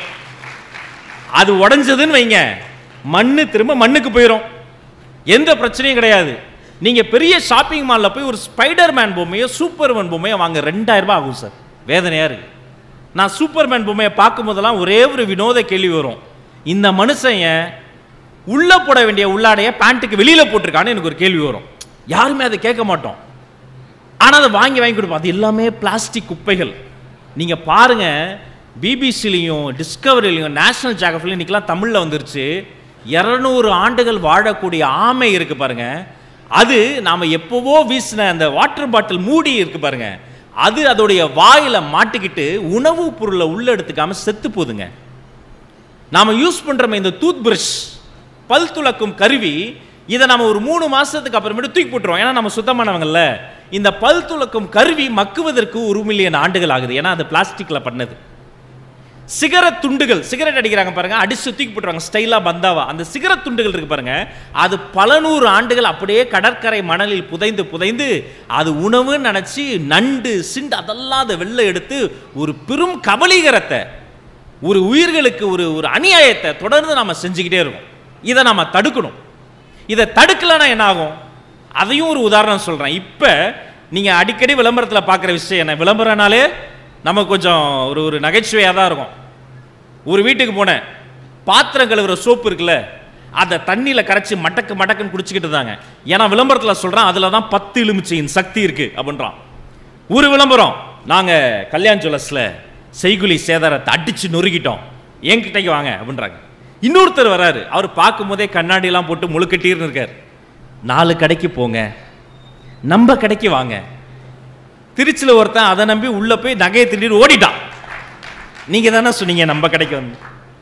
அது உடைஞ்சதுன்னு வைங்க மண்ணு திரும்ப மண்ணுக்கு போயிடும் எந்த பிரச்சனையும் கிடையாது நீங்க பெரிய ஷாப்பிங் மால்ல போய் ஒரு ஸ்பைடர்மேன் பொம்மையோ சூப்பர்மேன் பொம்மையோ வாங்க ரெண்டாயிரம் ரூபாய் ஆகும் சார் வேதனையா இருக்கு நான் சூப்பர்மேன் பொம்மையை பார்க்கும் போதெல்லாம் ஒரே ஒரு வினோத கேள்வி வரும் இந்த மனுஷன் ஏன் உள்ள போட வேண்டிய உள்ளாடைய பேண்ட்டுக்கு வெளியில போட்டிருக்கான்னு எனக்கு ஒரு கேள்வி வரும் யாருமே அதை கேட்க மாட்டோம் ஆனா அதை வாங்கி வாங்கி கொடுப்போம் அது எல்லாமே பிளாஸ்டிக் குப்பைகள் நீங்க பாருங்க பிபிசிலையும் டிஸ்கவரிலையும் நேஷனல் ஜியாகிரபிலையும் இன்னைக்கெல்லாம் தமிழ்ல வந்துருச்சு இரநூறு ஆண்டுகள் வாழக்கூடிய ஆமை இருக்கு பாருங்க அது நாம எப்பவோ வீசின அந்த வாட்டர் பாட்டில் மூடி இருக்கு பாருங்க அது அதோடைய வாயில மாட்டிக்கிட்டு உணவுப் பொருளை உள்ள எடுத்துக்காம செத்து போகுதுங்க நாம யூஸ் பண்றோமே இந்த டூத் பிரஷ் பல் துலக்கும் கருவி இதை நம்ம ஒரு மூணு மாசத்துக்கு அப்புறமேட்டு தூக்கி போட்டுருவோம் ஏன்னா நம்ம சுத்தமானவங்கல்ல இந்த பல் துலக்கும் கருவி மக்குவதற்கு ஒரு மில்லியன் ஆண்டுகள் ஆகுது ஏன்னா அது பிளாஸ்டிக்ல பண்ணது சிகரெட் துண்டுகள் சிகரெட் அடிக்கிறாங்க பாருங்க அடிச்சு தூக்கி போட்டுருவாங்க ஸ்டைலா பந்தாவா அந்த சிகரெட் துண்டுகள் இருக்கு பாருங்க அது பல நூறு ஆண்டுகள் அப்படியே கடற்கரை மணலில் புதைந்து புதைந்து அது உணவுன்னு நினைச்சு நண்டு சிண்டு அதெல்லாம் அதை வெளில எடுத்து ஒரு பெரும் கபலீகரத்தை ஒரு உயிர்களுக்கு ஒரு ஒரு அநியாயத்தை தொடர்ந்து நாம செஞ்சுக்கிட்டே இருக்கோம் இதை நாம தடுக்கணும் இதை தடுக்கலைன்னா என்ன ஆகும் அதையும் ஒரு உதாரணம் சொல்றேன் இப்போ நீங்க அடிக்கடி விளம்பரத்தில் பார்க்குற விஷயம் என்ன விளம்பரம்னாலே நமக்கு கொஞ்சம் ஒரு ஒரு நகைச்சுவையாக தான் இருக்கும் ஒரு வீட்டுக்கு போனேன் பாத்திரம் கழுவுற சோப்பு இருக்குல்ல அதை தண்ணியில் கரைச்சி மடக்கு மடக்குன்னு குடிச்சிக்கிட்டு இருந்தாங்க ஏன்னா விளம்பரத்தில் சொல்கிறான் அதில் தான் பத்து எலுமிச்சையின் சக்தி இருக்கு அப்படின்றான் ஒரு விளம்பரம் நாங்கள் கல்யாண் ஜுவல்லர்ஸில் செய்குலி சேதாரத்தை அடிச்சு நொறுக்கிட்டோம் என்கிட்டக்கு வாங்க அப்படின்றாங்க இன்னொருத்தர் வராரு அவர் பார்க்கும்போதே கண்ணாடியெல்லாம் போட்டு முழுக்கட்டீர்னு இருக்கார் நாலு கடைக்கு போங்க நம்ம கடைக்கு வாங்க திருச்சியில் ஒருத்தன் அதை நம்பி உள்ள போய் நகையை திருடிட்டு ஓடிட்டான் நீங்க தானே சொன்னீங்க நம்ம கடைக்கு வந்து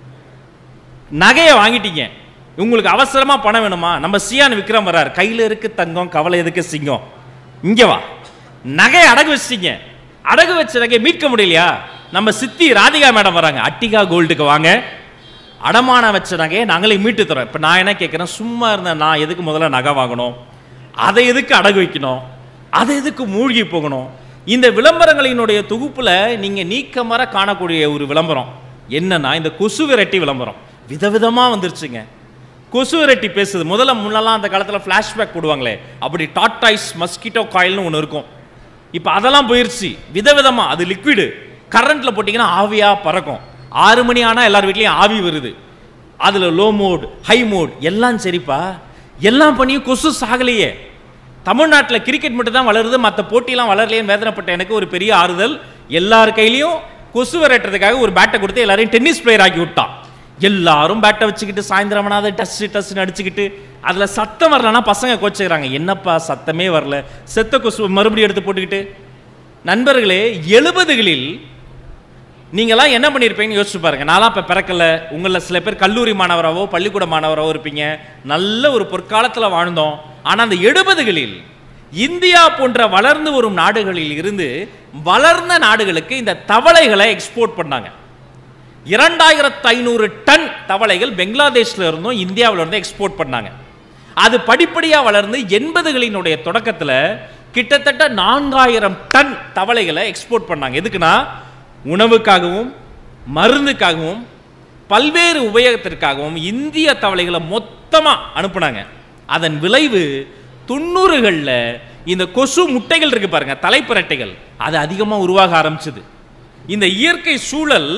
நகையை வாங்கிட்டீங்க உங்களுக்கு அவசரமா பணம் வேணுமா நம்ம சியான் விக்ரம் வர்றார் கையில இருக்கு தங்கம் கவலை எதுக்கு சிங்கம் இங்க வா நகையை அடகு வச்சிட்டீங்க அடகு வச்ச நகையை மீட்க முடியலையா நம்ம சித்தி ராதிகா மேடம் வராங்க அட்டிகா கோல்டுக்கு வாங்க அடமான வச்ச நகையை நாங்களே மீட்டு தரோம் இப்போ நான் என்ன கேட்குறேன் சும்மா இருந்தேன் நான் எதுக்கு முதல்ல நகை வாங்கணும் அதை எதுக்கு அடகு வைக்கணும் அதை எதுக்கு மூழ்கி போகணும் இந்த விளம்பரங்களினுடைய தொகுப்புல நீங்க நீக்கமர காணக்கூடிய ஒரு விளம்பரம் என்னன்னா இந்த கொசு விரட்டி விளம்பரம் விதவிதமா வந்துருச்சுங்க கொசு விரட்டி பேசுது முதல்ல முன்னெல்லாம் அந்த காலத்துல ஃப்ளாஷ்பேக் போடுவாங்களே அப்படி டாட்டாய்ஸ் மஸ்கிட்டோ காயில்னு ஒன்று இருக்கும் இப்போ அதெல்லாம் போயிருச்சு விதவிதமா அது லிக்விடு கரண்ட்ல போட்டிங்கன்னா ஆவியா பறக்கும் ஆறு மணி ஆனா எல்லார் வீட்லயும் ஆவி வருது அதுல லோ மோட் ஹை மோட் எல்லாம் சரிப்பா எல்லாம் பண்ணியும் கொசு சாகலையே தமிழ்நாட்டில் கிரிக்கெட் மட்டும் தான் வளருது மற்ற போட்டியெல்லாம் வளரலையேன்னு வேதனைப்பட்ட எனக்கு ஒரு பெரிய ஆறுதல் எல்லார் கையிலையும் கொசு விரட்டுறதுக்காக ஒரு பேட்டை கொடுத்து எல்லாரையும் டென்னிஸ் பிளேயர் ஆக்கி விட்டான் எல்லாரும் பேட்டை வச்சுக்கிட்டு சாயந்தரம் ஆனா அதை டஸ் டஸ்ன்னு அடிச்சுக்கிட்டு அதில் சத்தம் வரலன்னா பசங்க கோச்சுக்கிறாங்க என்னப்பா சத்தமே வரல செத்த கொசு மறுபடியும் எடுத்து போட்டுக்கிட்டு நண்பர்களே எழுபதுகளில் நீங்களாம் என்ன பண்ணியிருப்பீங்கன்னு யோசிச்சு பாருங்க நான்லாம் இப்போ பிறக்கல உங்களில் சில பேர் கல்லூரி மாணவராவோ பள்ளிக்கூட மாணவராவோ இருப்பீங்க நல்ல ஒரு பொற்காலத்தில் வாழ்ந்தோம் ஆனால் அந்த எழுபதுகளில் இந்தியா போன்ற வளர்ந்து வரும் நாடுகளில் இருந்து வளர்ந்த நாடுகளுக்கு இந்த தவளைகளை எக்ஸ்போர்ட் பண்ணாங்க இரண்டாயிரத்து ஐநூறு டன் தவளைகள் பெங்களாதேஷ்ல இருந்தும் இந்தியாவில இருந்தும் எக்ஸ்போர்ட் பண்ணாங்க அது படிப்படியா வளர்ந்து எண்பதுகளினுடைய தொடக்கத்துல கிட்டத்தட்ட நான்காயிரம் டன் தவளைகளை எக்ஸ்போர்ட் பண்ணாங்க எதுக்குன்னா உணவுக்காகவும் மருந்துக்காகவும் பல்வேறு உபயோகத்திற்காகவும் இந்திய தவளைகளை மொத்தமா அனுப்புனாங்க அதன் விளைவு தொண்ணூறுகளில் இந்த கொசு முட்டைகள் இருக்கு பாருங்க தலைப்பிரட்டைகள் அது அதிகமாக உருவாக ஆரம்பிச்சது இந்த இயற்கை சூழல்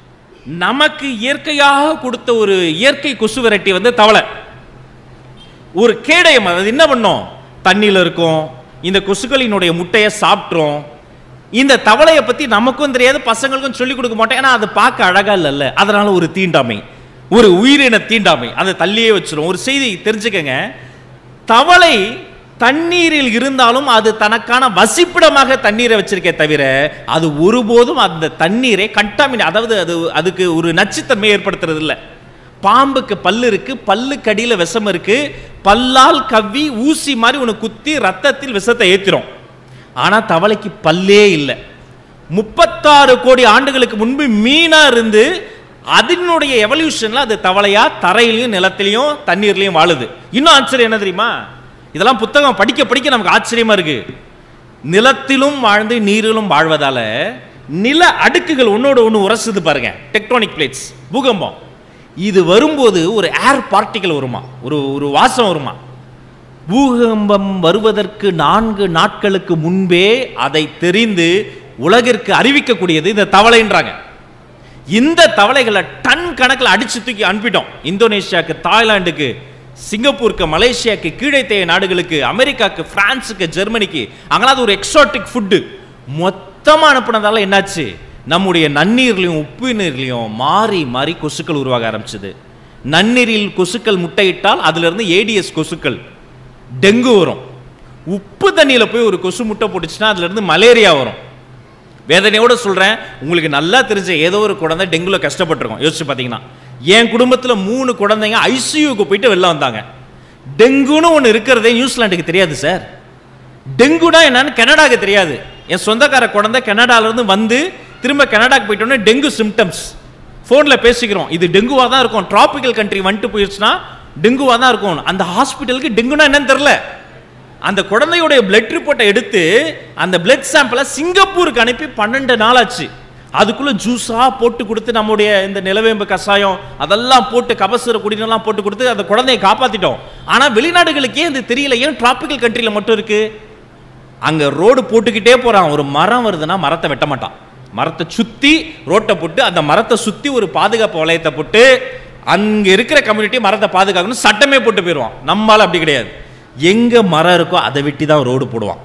நமக்கு இயற்கையாக கொடுத்த ஒரு இயற்கை கொசு விரட்டி வந்து தவளை ஒரு கேடயம் அது என்ன பண்ணும் தண்ணியில் இருக்கும் இந்த கொசுக்களினுடைய முட்டையை சாப்பிட்றோம் இந்த தவளையை பத்தி நமக்கும் தெரியாது பசங்களுக்கும் சொல்லிக் கொடுக்க மாட்டோம் ஏன்னா அது பார்க்க அழகா இல்லைல்ல அதனால ஒரு தீண்டாமை ஒரு உயிரின தீண்டாமை அதை தள்ளியே வச்சிரும் ஒரு செய்தி தெரிஞ்சுக்கங்க தவளை தண்ணீரில் இருந்தாலும் அது தனக்கான வசிப்பிடமாக தண்ணீரை வச்சிருக்கே தவிர அது ஒருபோதும் அந்த தண்ணீரை கண்டாமின அதாவது அது அதுக்கு ஒரு நச்சுத்தன்மை ஏற்படுத்துறது இல்லை பாம்புக்கு பல்லு இருக்கு பல்லுக்கு அடியில விஷம் இருக்கு பல்லால் கவ்வி ஊசி மாதிரி உனக்கு குத்தி ரத்தத்தில் விஷத்தை ஏத்திரும் ஆனா தவளைக்கு பல்லே இல்லை முப்பத்தாறு கோடி ஆண்டுகளுக்கு முன்பு மீனா இருந்து அதனுடைய எவல்யூஷன்ல அது தவளையா தரையிலையும் நிலத்திலையும் தண்ணீர்லையும் வாழுது இன்னும் ஆச்சரியம் என்ன தெரியுமா இதெல்லாம் புத்தகம் படிக்க படிக்க நமக்கு ஆச்சரியமா இருக்கு நிலத்திலும் வாழ்ந்து நீரிலும் வாழ்வதால நில அடுக்குகள் ஒன்னோட ஒன்று உரசுது பாருங்க டெக்டோனிக் பிளேட்ஸ் பூகம்பம் இது வரும்போது ஒரு ஏர் பார்ட்டிகல் வருமா ஒரு ஒரு வாசம் வருமா பூகம்பம் வருவதற்கு நான்கு நாட்களுக்கு முன்பே அதை தெரிந்து உலகிற்கு அறிவிக்கக்கூடியது இந்த தவளைன்றாங்க இந்த தவளைகளை டன் கணக்கில் அடிச்சு தூக்கி அனுப்பிட்டோம் இந்தோனேஷியாவுக்கு தாய்லாந்துக்கு சிங்கப்பூருக்கு மலேசியாவுக்கு கீழைத்தேய நாடுகளுக்கு அமெரிக்காவுக்கு பிரான்ஸுக்கு ஜெர்மனிக்கு அங்கெல்லாம் அது ஒரு எக்ஸாட்டிக் ஃபுட்டு மொத்தமாக அனுப்புனதால என்னாச்சு நம்முடைய நன்னீர்லையும் உப்பு நீர்லையும் மாறி மாறி கொசுக்கள் உருவாக ஆரம்பிச்சது நன்னீரில் கொசுக்கள் முட்டையிட்டால் அதிலிருந்து ஏடிஎஸ் கொசுக்கள் டெங்கு வரும் உப்பு தண்ணியில் போய் ஒரு கொசு முட்டை போட்டுச்சுன்னா அதுலேருந்து மலேரியா வரும் வேதனையோட சொல்கிறேன் உங்களுக்கு நல்லா தெரிஞ்ச ஏதோ ஒரு குழந்தை டெங்குல கஷ்டப்பட்டிருக்கும் யோசிச்சு பார்த்தீங்கன்னா என் குடும்பத்தில் மூணு குழந்தைங்க ஐசியூக்கு போயிட்டு வெளில வந்தாங்க டெங்குன்னு ஒன்று இருக்கிறதே நியூசிலாண்டுக்கு தெரியாது சார் டெங்குனா என்னன்னு கனடாக்கு தெரியாது என் சொந்தக்கார குழந்தை கனடால இருந்து வந்து திரும்ப கனடாக்கு போயிட்டோன்னே டெங்கு சிம்டம்ஸ் ஃபோனில் பேசிக்கிறோம் இது டெங்குவாக தான் இருக்கும் டிராபிக்கல் கண்ட்ரி வந்துட்டு போயிடுச்சுன்னா டெங்குவாக தான் இருக்கும் அந்த ஹாஸ்பிட்டலுக்கு டெங்குனா என்னன்னு தெரில அந்த குழந்தையுடைய பிளட் ரிப்போர்ட்டை எடுத்து அந்த பிளட் சாம்பிளை சிங்கப்பூருக்கு அனுப்பி பன்னெண்டு நாள் ஆச்சு அதுக்குள்ள ஜூஸா போட்டு கொடுத்து நம்முடைய இந்த நிலவேம்பு கஷாயம் அதெல்லாம் போட்டு கபசுர குடிநெல்லாம் போட்டு கொடுத்து அந்த குழந்தையை காப்பாத்திட்டோம் ஆனா வெளிநாடுகளுக்கே இது தெரியல ஏன் டிராபிக்கல் கண்ட்ரியில மட்டும் இருக்கு அங்க ரோடு போட்டுக்கிட்டே போறான் ஒரு மரம் வருதுன்னா மரத்தை வெட்ட மாட்டான் மரத்தை சுத்தி ரோட்டை போட்டு அந்த மரத்தை சுத்தி ஒரு பாதுகாப்பு வளையத்தை போட்டு அங்க இருக்கிற கம்யூனிட்டி மரத்தை பாதுகாக்கணும் சட்டமே போட்டு போயிடுவான் நம்மால அப்படி கிடையாது எங்க மரம் இருக்கோ அதை வெட்டி தான் ரோடு போடுவான்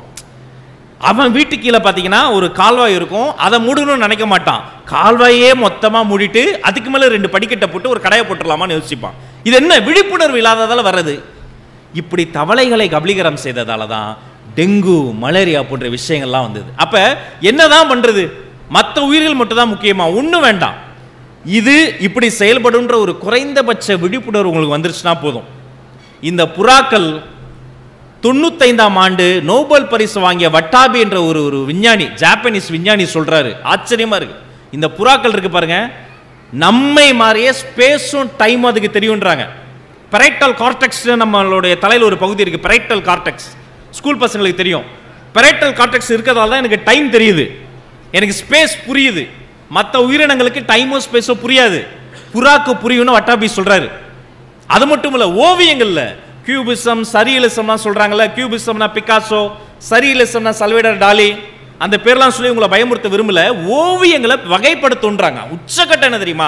அவன் வீட்டு கீழே பார்த்தீங்கன்னா ஒரு கால்வாய் இருக்கும் அதை மூடணும்னு நினைக்க மாட்டான் கால்வாயே மொத்தமாக மூடிட்டு அதுக்கு மேலே ரெண்டு படிக்கட்டை போட்டு ஒரு கடையை போட்டுடலாமான்னு யோசிப்பான் இது என்ன விழிப்புணர்வு இல்லாததால வர்றது இப்படி தவளைகளை கபலீகரம் செய்ததால தான் டெங்கு மலேரியா போன்ற விஷயங்கள்லாம் வந்தது அப்ப என்னதான் பண்றது மற்ற உயிர்கள் மட்டும் தான் முக்கியமா ஒன்றும் வேண்டாம் இது இப்படி செயல்படுன்ற ஒரு குறைந்தபட்ச விழிப்புணர்வு உங்களுக்கு வந்துருச்சுன்னா போதும் இந்த புறாக்கள் தொண்ணூத்தைந்தாம் ஆண்டு நோபல் பரிசு வாங்கிய வட்டாபி என்ற ஒரு ஒரு விஞ்ஞானி ஜாப்பனீஸ் விஞ்ஞானி சொல்றாரு ஆச்சரியமா இருக்கு இந்த புறாக்கள் இருக்கு பாருங்க நம்மை மாதிரியே ஸ்பேஸும் டைம் அதுக்கு தெரியுன்றாங்க பெரைட்டல் கார்டெக்ஸ் நம்மளுடைய தலையில் ஒரு பகுதி இருக்கு பெரைட்டல் கார்டெக்ஸ் ஸ்கூல் பசங்களுக்கு தெரியும் பெரைட்டல் கார்டெக்ஸ் இருக்கிறதால தான் எனக்கு டைம் தெரியுது எனக்கு ஸ்பேஸ் புரியுது மற்ற உயிரினங்களுக்கு டைமோ ஸ்பேஸோ புரியாது புறாக்கு புரியும்னு வட்டாபி சொல்றாரு அது மட்டும் இல்ல ஓவியங்கள்ல கியூபிசம் சரியலிசம்லாம் சொல்றாங்கல்ல கியூபிசம்னா பிகாசோ சரியலிசம்னா சல்வேடர் டாலி அந்த பேர்லாம் சொல்லி உங்களை பயமுறுத்த விரும்பல ஓவியங்களை வகைப்படுத்துன்றாங்க உச்சக்கட்ட என்ன தெரியுமா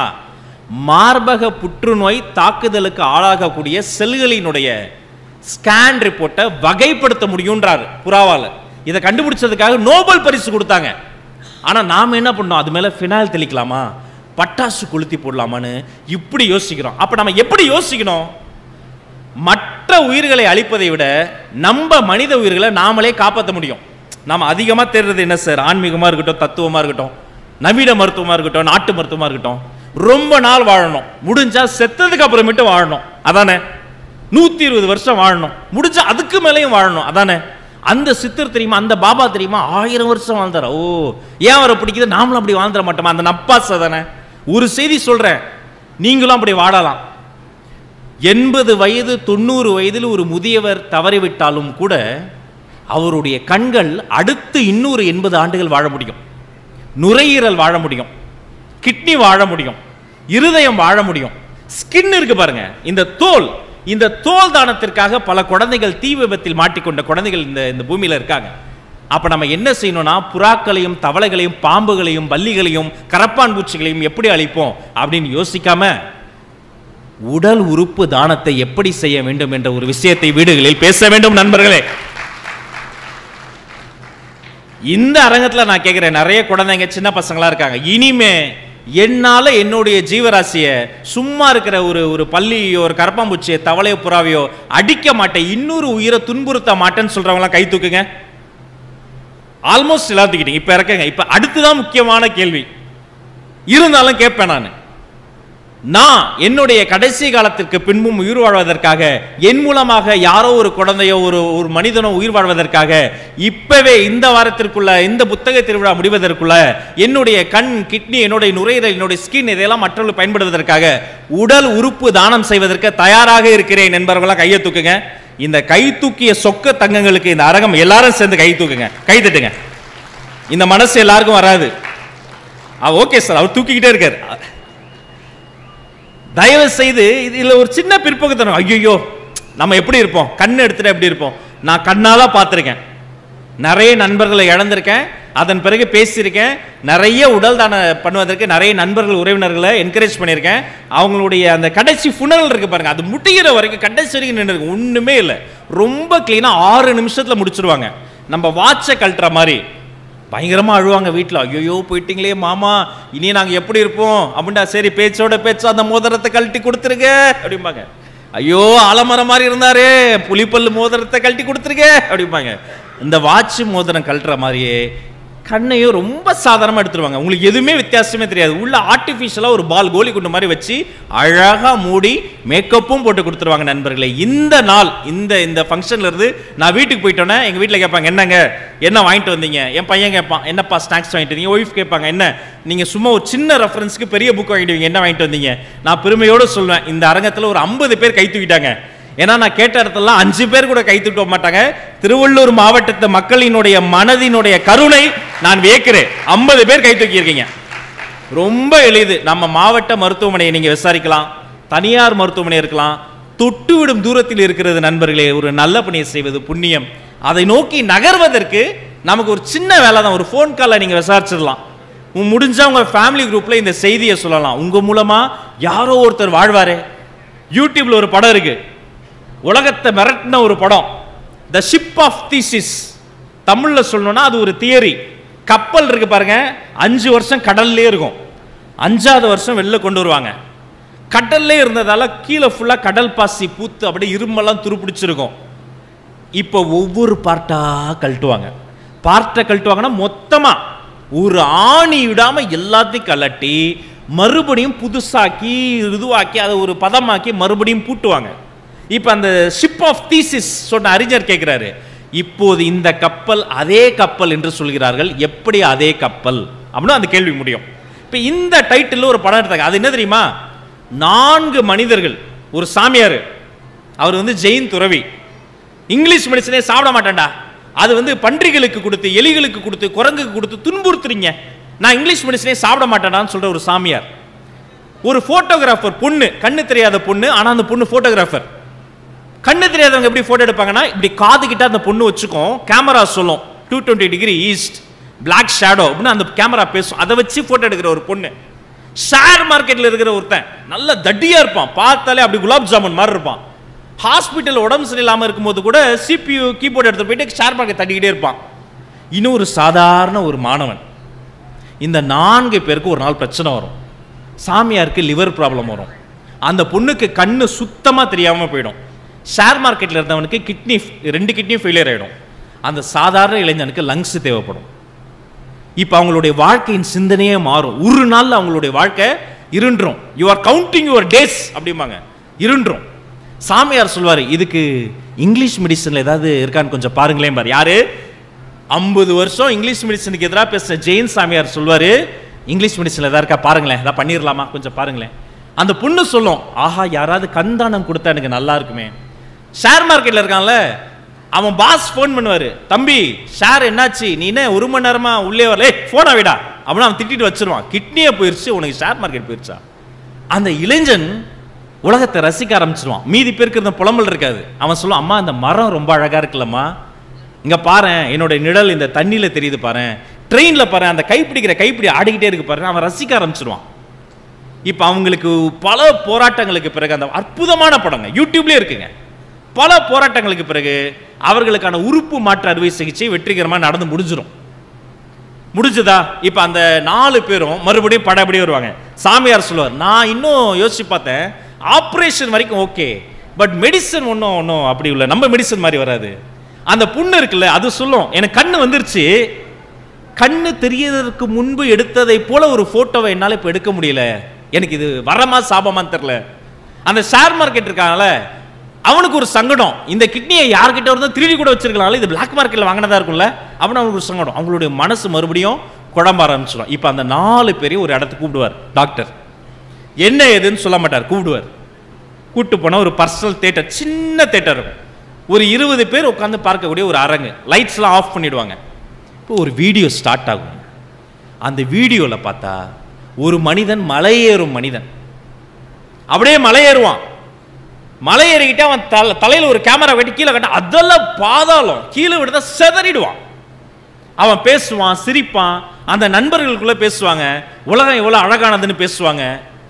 மார்பக புற்றுநோய் தாக்குதலுக்கு ஆளாகக்கூடிய செல்களினுடைய ஸ்கேன் ரிப்போர்ட்டை வகைப்படுத்த முடியுன்றாரு புறாவால இதை கண்டுபிடிச்சதுக்காக நோபல் பரிசு கொடுத்தாங்க ஆனா நாம என்ன பண்ணோம் அது மேல ஃபினால் தெளிக்கலாமா பட்டாசு கொளுத்தி போடலாமான்னு இப்படி யோசிக்கிறோம் அப்ப நம்ம எப்படி யோசிக்கணும் மற்ற உயிர்களை அழிப்பதை விட நம்ம மனித உயிர்களை நாமளே காப்பாற்ற முடியும் நாம அதிகமாக தேடுறது என்ன சார் ஆன்மீகமாக இருக்கட்டும் தத்துவமாக இருக்கட்டும் நவீன மருத்துவமாக இருக்கட்டும் நாட்டு மருத்துவமாக இருக்கட்டும் ரொம்ப நாள் வாழணும் முடிஞ்சா செத்ததுக்கு அப்புறமேட்டு வாழணும் அதானே நூற்றி இருபது வருஷம் வாழணும் முடிஞ்சா அதுக்கு மேலேயும் வாழணும் அதானே அந்த சித்தர் தெரியுமா அந்த பாபா தெரியுமா ஆயிரம் வருஷம் வாழ்ந்தாரா ஓ ஏன் அவரை பிடிக்குது நாமளும் அப்படி வாழ்ந்துட மாட்டோமா அந்த நப்பாசை தானே ஒரு செய்தி சொல்றேன் நீங்களும் அப்படி வாழலாம் எண்பது வயது தொண்ணூறு வயதில் ஒரு முதியவர் தவறிவிட்டாலும் கூட அவருடைய கண்கள் அடுத்து இன்னொரு எண்பது ஆண்டுகள் வாழ முடியும் நுரையீரல் வாழ முடியும் கிட்னி வாழ முடியும் இருதயம் வாழ முடியும் ஸ்கின் இருக்கு பாருங்க இந்த தோல் இந்த தோல் தானத்திற்காக பல குழந்தைகள் தீ விபத்தில் மாட்டிக்கொண்ட குழந்தைகள் இந்த இந்த பூமியில இருக்காங்க அப்ப நம்ம என்ன செய்யணும்னா புறாக்களையும் தவளைகளையும் பாம்புகளையும் பல்லிகளையும் கரப்பான் பூச்சிகளையும் எப்படி அழிப்போம் அப்படின்னு யோசிக்காம உடல் உறுப்பு தானத்தை எப்படி செய்ய வேண்டும் என்ற ஒரு விஷயத்தை வீடுகளில் பேச வேண்டும் நண்பர்களே இந்த அரங்கத்துல நான் கேட்கிறேன் நிறைய குழந்தைங்க சின்ன பசங்களா இருக்காங்க இனிமே என்னால என்னுடைய ஜீவராசிய சும்மா இருக்கிற ஒரு ஒரு பள்ளியோ ஒரு கரப்பாம்பூச்சியோ தவளையோ புறாவையோ அடிக்க மாட்டேன் இன்னொரு உயிரை துன்புறுத்த மாட்டேன்னு சொல்றவங்களாம் கை தூக்குங்க ஆல்மோஸ்ட் எல்லாத்துக்கிட்டீங்க இப்ப இறக்குங்க இப்ப அடுத்துதான் முக்கியமான கேள்வி இருந்தாலும் கேட்பேன் நான் நான் என்னுடைய கடைசி காலத்திற்கு பின்பும் உயிர் வாழ்வதற்காக என் மூலமாக யாரோ ஒரு குழந்தையோ ஒரு ஒரு மனிதனோ உயிர் வாழ்வதற்காக இப்பவே இந்த வாரத்திற்குள்ள இந்த புத்தக திருவிழா முடிவதற்குள்ள என்னுடைய கண் கிட்னி என்னுடைய நுரையீரல் என்னுடைய ஸ்கின் இதையெல்லாம் மற்றவர்கள் பயன்படுவதற்காக உடல் உறுப்பு தானம் செய்வதற்கு தயாராக இருக்கிறேன் என்பவர்களாம் கையை தூக்குங்க இந்த கை தூக்கிய சொக்க தங்கங்களுக்கு இந்த அரங்கம் எல்லாரும் சேர்ந்து கை தூக்குங்க கை தட்டுங்க இந்த மனசு எல்லாருக்கும் வராது ஓகே சார் அவர் தூக்கிக்கிட்டே இருக்காரு தயவு செய்து இதுல ஒரு சின்ன பிற்போக்குத்தனம் ஐயோ நம்ம எப்படி இருப்போம் கண் எடுத்துட்டு எப்படி இருப்போம் நான் கண்ணால பார்த்துருக்கேன் நிறைய நண்பர்களை இழந்திருக்கேன் அதன் பிறகு பேசியிருக்கேன் நிறைய உடல் தான பண்ணுவதற்கு நிறைய நண்பர்கள் உறவினர்களை என்கரேஜ் பண்ணியிருக்கேன் அவங்களுடைய அந்த கடைசி புனரல் இருக்கு பாருங்க அது முடிகிற வரைக்கும் கடைசி வரைக்கும் நின்று ஒண்ணுமே இல்லை ரொம்ப கிளீனாக ஆறு நிமிஷத்துல முடிச்சிருவாங்க நம்ம வாட்சை கழட்டுற மாதிரி பயங்கரமா அழுவாங்க வீட்டில் ஐயோ போயிட்டீங்களே மாமா இனி நாங்க எப்படி இருப்போம் அப்படின்டா சரி பேச்சோட பேச்சோ அந்த மோதிரத்தை கழட்டி கொடுத்துருங்க அப்படிம்பாங்க ஐயோ ஆலமரம் மாதிரி இருந்தாரே புலிப்பல்லு மோதிரத்தை கழட்டி கொடுத்துருங்க அப்படிம்பாங்க இந்த வாட்ச் மோதிரம் கழட்டுற மாதிரியே கண்ணையும் ரொம்ப சாதாரணமாக எடுத்துருவாங்க உங்களுக்கு எதுவுமே வித்தியாசமே தெரியாது உள்ள ஆர்டிஃபிஷியலாக ஒரு பால் கோலி குண்டு மாதிரி வச்சு அழகாக மூடி மேக்கப்பும் போட்டு கொடுத்துருவாங்க நண்பர்களே இந்த நாள் இந்த இந்த ஃபங்க்ஷன்ல இருந்து நான் வீட்டுக்கு போயிட்டோன்னே எங்கள் வீட்டில் கேட்பாங்க என்னங்க என்ன வாங்கிட்டு வந்தீங்க என் பையன் கேட்பான் என்னப்பா ஸ்நாக்ஸ் வாங்கிட்டு வந்தீங்க ஒய்ஃப் கேட்பாங்க என்ன நீங்கள் சும்மா ஒரு சின்ன ரெஃபரன்ஸ்க்கு பெரிய புக் வாங்கிடுவீங்க என்ன வாங்கிட்டு வந்தீங்க நான் பெருமையோடு சொல்லுவேன் இந்த அரங்கத்தில் ஒரு ஐம்பது பேர் கை தூக்கிட்டாங்க ஏன்னா நான் கேட்ட இடத்துலலாம் அஞ்சு பேர் கூட கை தூக்க மாட்டாங்க திருவள்ளூர் மாவட்டத்து மக்களினுடைய மனதினுடைய கருணை நான் வியக்கிறேன் ஐம்பது பேர் கை தூக்கி இருக்கீங்க ரொம்ப எளிது நம்ம மாவட்ட மருத்துவமனையை நீங்க விசாரிக்கலாம் தனியார் மருத்துவமனை இருக்கலாம் தொட்டுவிடும் தூரத்தில் இருக்கிறது நண்பர்களே ஒரு நல்ல பணியை செய்வது புண்ணியம் அதை நோக்கி நகர்வதற்கு நமக்கு ஒரு சின்ன வேலை தான் ஒரு ஃபோன் காலில் நீங்கள் விசாரிச்சிடலாம் உங்க முடிஞ்சா உங்க ஃபேமிலி குரூப்ல இந்த செய்தியை சொல்லலாம் உங்க மூலமா யாரோ ஒருத்தர் வாழ்வாரே யூடியூப்ல ஒரு படம் இருக்கு உலகத்தை மிரட்டின ஒரு படம் த ஷிப் ஆஃப் தீசிஸ் தமிழ்ல சொல்லணும்னா அது ஒரு தியரி கப்பல் இருக்கு பாருங்க அஞ்சு வருஷம் கடல்லே இருக்கும் அஞ்சாவது வருஷம் வெளில கொண்டு வருவாங்க கடல்லே இருந்ததால கீழே ஃபுல்லா கடல் பாசி பூத்து அப்படியே இரும்பெல்லாம் துருப்பிடிச்சிருக்கும் இப்போ ஒவ்வொரு பார்ட்டா கழட்டுவாங்க பார்ட்டை கழட்டுவாங்கன்னா மொத்தமா ஒரு ஆணி விடாம எல்லாத்தையும் கலட்டி மறுபடியும் புதுசாக்கி இதுவாக்கி அதை ஒரு பதமாக்கி மறுபடியும் பூட்டுவாங்க இப்போ அந்த ஷிப் ஆஃப் தீசிஸ் சொன்ன அறிஞர் கேட்கிறாரு இப்போது இந்த கப்பல் அதே கப்பல் என்று சொல்கிறார்கள் எப்படி அதே கப்பல் அப்படின்னு அந்த கேள்வி முடியும் இப்போ இந்த டைட்டில் ஒரு படம் எடுத்தாங்க அது என்ன தெரியுமா நான்கு மனிதர்கள் ஒரு சாமியார் அவர் வந்து ஜெயின் துறவி இங்கிலீஷ் மெடிசனே சாப்பிட மாட்டேன்டா அது வந்து பன்றிகளுக்கு கொடுத்து எலிகளுக்கு கொடுத்து குரங்குக்கு கொடுத்து துன்புறுத்துறீங்க நான் இங்கிலீஷ் மெடிசனே சாப்பிட மாட்டேனான்னு சொல்ற ஒரு சாமியார் ஒரு போட்டோகிராஃபர் பொண்ணு கண்ணு தெரியாத பொண்ணு ஆனா அந்த பொண்ணு போட்டோகிராஃபர் கண்ணு தெரியாதவங்க எப்படி போட்டோ எடுப்பாங்கன்னா இப்படி காது கிட்ட அந்த பொண்ணு வச்சுக்கும் கேமரா சொல்லும் two twenty degree east black shadow அப்படின்னு அந்த கேமரா பேசும் அதை வச்சு போட்டோ எடுக்கிற ஒரு பொண்ணு ஷேர் மார்க்கெட்ல இருக்கிற ஒருத்தன் நல்ல தட்டியா இருப்பான் பார்த்தாலே அப்படி குலாப் ஜாமுன் மாதிரி இருப்பான் ஹாஸ்பிட்டல் உடம்பு சரியில்லாம இருக்கும்போது கூட சிபியு கீபோர்டு எடுத்து போயிட்டு ஷேர் மார்க்கெட் தட்டிக்கிட்டே இருப்பான் இன்னும் ஒரு சாதாரண ஒரு மாணவன் இந்த நான்கு பேருக்கு ஒரு நாள் பிரச்சனை வரும் சாமியாருக்கு லிவர் ப்ராப்ளம் வரும் அந்த பொண்ணுக்கு கண்ணு சுத்தமாக தெரியாமல் போயிடும் ஷேர் மார்க்கெட்டில் இருந்தவனுக்கு கிட்னி ரெண்டு கிட்னியும் ஃபெயிலியர் ஆகிடும் அந்த சாதாரண இளைஞனுக்கு லங்ஸ் தேவைப்படும் இப்போ அவங்களுடைய வாழ்க்கையின் சிந்தனையே மாறும் ஒரு நாள்ல அவங்களுடைய வாழ்க்கை இருண்டுரும் you are counting your days அப்படிம்பாங்க இருண்டுரும் சாமியார் சொல்வார் இதுக்கு இங்கிலீஷ் மெடிசன்ல ஏதாவது இருக்கான்னு கொஞ்சம் பாருங்களேன் பாரு யாரு ஐம்பது வருஷம் இங்கிலீஷ் மெடிசனுக்கு எதிராக பேசுற ஜெயின் சாமியார் சொல்வாரு இங்கிலீஷ் மெடிசன்ல ஏதாவது இருக்கா பாருங்களேன் ஏதாவது பண்ணிடலாமா கொஞ்சம் பாருங்களேன் அந்த பொண்ணு சொல்லும் ஆஹா யாராவது கண்தானம் கொடுத்தா எனக்கு நல்லா இருக்குமே ஷேர் மார்க்கெட்ல இருக்கான்ல அவன் பாஸ் ஃபோன் பண்ணுவாரு தம்பி ஷேர் என்னாச்சு நீ என்ன ஒரு மணி நேரமா உள்ளே வரல போனா விடா அப்படின்னு அவன் திட்டிட்டு வச்சிருவான் கிட்னியே போயிருச்சு உனக்கு ஷேர் மார்க்கெட் போயிருச்சா அந்த இளைஞன் உலகத்தை ரசிக்க ஆரம்பிச்சிருவான் மீதி பேருக்கு இருந்த புலம்பல் இருக்காது அவன் சொல்லுவான் அம்மா இந்த மரம் ரொம்ப அழகா இருக்குல்லம்மா இங்க பாரு என்னோட நிழல் இந்த தண்ணியில தெரியுது பாரு ட்ரெயின்ல பாரு அந்த கைப்பிடிக்கிற கைப்பிடி ஆடிக்கிட்டே இருக்கு பாரு அவன் ரசிக்க ஆரம்பிச்சிருவான் இப்போ அவங்களுக்கு பல போராட்டங்களுக்கு பிறகு அந்த அற்புதமான படங்க யூடியூப்லேயே இருக்குங்க பல போராட்டங்களுக்கு பிறகு அவர்களுக்கான உறுப்பு மாற்று அறுவை சிகிச்சை வெற்றிகரமாக நடந்து முடிஞ்சிடும் முடிஞ்சுதா இப்போ அந்த நாலு பேரும் மறுபடியும் படபடி வருவாங்க சாமியார் சொல்லுவார் நான் இன்னும் யோசிச்சு பார்த்தேன் ஆப்ரேஷன் வரைக்கும் ஓகே பட் மெடிசன் ஒன்றும் ஒன்றும் அப்படி இல்லை நம்ம மெடிசன் மாதிரி வராது அந்த புண்ணு இருக்குல்ல அது சொல்லும் எனக்கு கண்ணு வந்துருச்சு கண்ணு தெரியறதுக்கு முன்பு எடுத்ததை போல ஒரு போட்டோவை என்னால் இப்போ எடுக்க முடியல எனக்கு இது வரமா சாபமான்னு தெரில அந்த ஷேர் மார்க்கெட் இருக்காங்கல்ல அவனுக்கு ஒரு சங்கடம் இந்த கிட்னியை யார்கிட்ட இருந்தால் திருடி கூட வச்சிருக்கலாம் இது பிளாக் மார்க்கெட்டில் வாங்கினதா இருக்கும்ல அவனு அவனுக்கு ஒரு சங்கடம் அவங்களுடைய மனசு மறுபடியும் குழம்ப ஆரம்பிச்சிடும் இப்போ அந்த நாலு பேரையும் ஒரு இடத்துக்கு கூப்பிடுவார் டாக்டர் என்ன ஏதுன்னு சொல்ல மாட்டார் கூப்பிடுவார் கூட்டு போனால் ஒரு பர்சனல் தேட்டர் சின்ன தேட்டர் இருக்கும் ஒரு இருபது பேர் உட்காந்து பார்க்கக்கூடிய ஒரு அரங்கு லைட்ஸ்லாம் ஆஃப் பண்ணிடுவாங்க இப்போ ஒரு வீடியோ ஸ்டார்ட் ஆகும் அந்த வீடியோவில் பார்த்தா ஒரு மனிதன் மலையேறும் மனிதன் அப்படியே மலையேறுவான் மலை ஏறிக்கிட்டு அவன் தல தலையில் ஒரு கேமரா வெட்டி கீழே கட்ட அதெல்லாம் பாதாளம் கீழே விடுதா செதறிடுவான் அவன் பேசுவான் சிரிப்பான் அந்த நண்பர்களுக்குள்ள பேசுவாங்க உலகம் எவ்வளோ அழகானதுன்னு பேசுவாங்க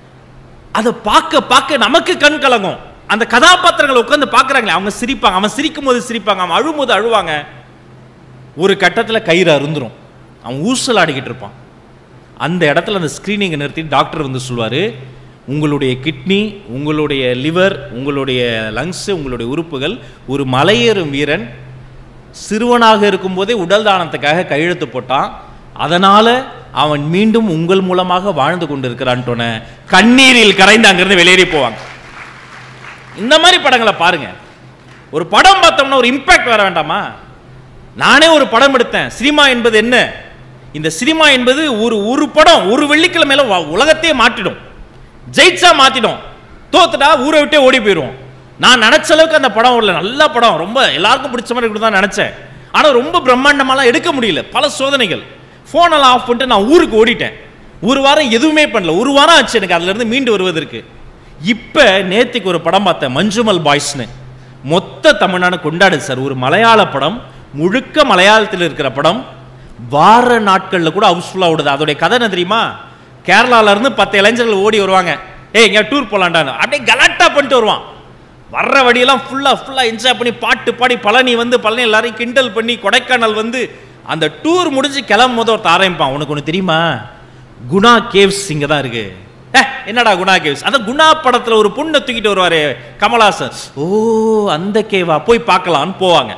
அதை பார்க்க பார்க்க நமக்கு கண் கலங்கும் அந்த கதாபாத்திரங்களை உட்காந்து பார்க்குறாங்களே அவங்க சிரிப்பாங்க அவன் சிரிக்கும் போது சிரிப்பாங்க அவன் அழும்போது அழுவாங்க ஒரு கட்டத்தில் கயிறு அருந்துரும் அவன் ஊசல் ஆடிக்கிட்டு இருப்பான் அந்த இடத்துல அந்த ஸ்க்ரீனிங்கை நிறுத்தி டாக்டர் வந்து சொல்வார் உங்களுடைய கிட்னி உங்களுடைய லிவர் உங்களுடைய லங்ஸ் உங்களுடைய உறுப்புகள் ஒரு மலையேறும் வீரன் சிறுவனாக இருக்கும்போதே உடல் தானத்துக்காக கையெழுத்து போட்டான் அதனால அவன் மீண்டும் உங்கள் மூலமாக வாழ்ந்து கொண்டிருக்கிறான்ட்டோன கண்ணீரில் கரைந்து அங்கிருந்து வெளியேறி போவாங்க இந்த மாதிரி படங்களை பாருங்க ஒரு படம் பார்த்தோம்னா ஒரு இம்பாக்ட் வர வேண்டாமா நானே ஒரு படம் எடுத்தேன் சினிமா என்பது என்ன இந்த சினிமா என்பது ஒரு ஒரு படம் ஒரு வெள்ளிக்கிழமையில வ- உலகத்தையே மாற்றிடும் ஜெயிச்சா மாத்திடும் தோத்துட்டா ஊரை விட்டே ஓடி போயிடும் நான் நினைச்ச அளவுக்கு அந்த படம் வரல நல்ல படம் ரொம்ப எல்லாருக்கும் பிடிச்ச மாதிரி இருக்கணும் தான் நினைச்சேன் ஆனா ரொம்ப பிரம்மாண்டமாலாம் எடுக்க முடியல பல சோதனைகள் ஃபோனெல்லாம் ஆஃப் பண்ணிட்டு நான் ஊருக்கு ஓடிட்டேன் ஒரு வாரம் எதுவுமே பண்ணல ஒரு வாரம் ஆச்சு எனக்கு அதுல இருந்து மீண்டு வருவதற்கு இப்ப நேத்திக்கு ஒரு படம் பார்த்தேன் மஞ்சுமல் பாய்ஸ்னு மொத்த தமிழ்நாடு கொண்டாடுது சார் ஒரு மலையாள படம் முழுக்க மலையாளத்தில் இருக்கிற படம் வார நாட்கள்ல கூட ஹவுஸ்ஃபுல்லா ஓடுது அதோடைய கதை என்ன தெரியுமா கேரளால இருந்து பத்து இளைஞர்கள் ஓடி வருவாங்க ஏய் எங்க டூர் போலாண்டான்னு அப்படியே கலாட்டா பண்ணிட்டு வருவான் வர்ற வழியெல்லாம் ஃபுல்லா ஃபுல்லா என்ஜாய் பண்ணி பாட்டு பாடி பழனி வந்து பழனி எல்லாரையும் கிண்டல் பண்ணி கொடைக்கானல் வந்து அந்த டூர் முடிஞ்சு கிளம்பும் போது ஒருத்தர் ஆரம்பிப்பான் உனக்கு ஒன்று தெரியுமா குணா கேவ்ஸ் இங்கே தான் இருக்கு ஏ என்னடா குணா கேவ்ஸ் அந்த குணா படத்துல ஒரு பொண்ணை தூக்கிட்டு வருவாரு கமலாசன் ஓ அந்த கேவா போய் பார்க்கலான்னு போவாங்க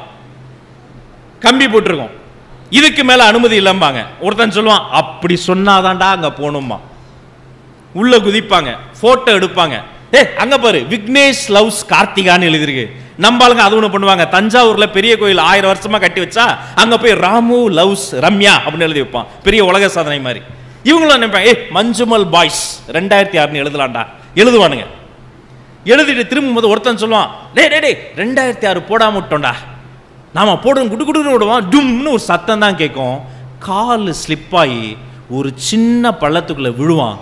கம்பி போட்டிருக்கோம் இதுக்கு மேல அனுமதி இல்லம்பாங்க ஒருத்தன் சொல்லுவான் அப்படி சொன்னாதான்டா அங்க போகணுமா உள்ள குதிப்பாங்க போட்டோ எடுப்பாங்க ஏ அங்க பாரு விக்னேஷ் லவ்ஸ் கார்த்திகான்னு எழுதிருக்கு நம்ம ஆளுங்க அது ஒண்ணு பண்ணுவாங்க தஞ்சாவூர்ல பெரிய கோயில் ஆயிரம் வருஷமா கட்டி வச்சா அங்க போய் ராமு லவ்ஸ் ரம்யா அப்படின்னு எழுதி வைப்பான் பெரிய உலக சாதனை மாதிரி இவங்களும் நினைப்பாங்க ஏ மஞ்சுமல் பாய்ஸ் ரெண்டாயிரத்தி ஆறுன்னு எழுதலாம்டா எழுதுவானுங்க எழுதிட்டு திரும்பும் போது ஒருத்தன் சொல்லுவான் டேய் டேய் டேய் ரெண்டாயிரத்தி ஆறு போடாம விட்டோம்டா நாம போடுவோம் குடு குடுன்னு விடுவோம் டும்னு ஒரு சத்தம் தான் கேட்கும் கால் ஸ்லிப் ஆகி ஒரு சின்ன பள்ளத்துக்குள்ள விழுவான்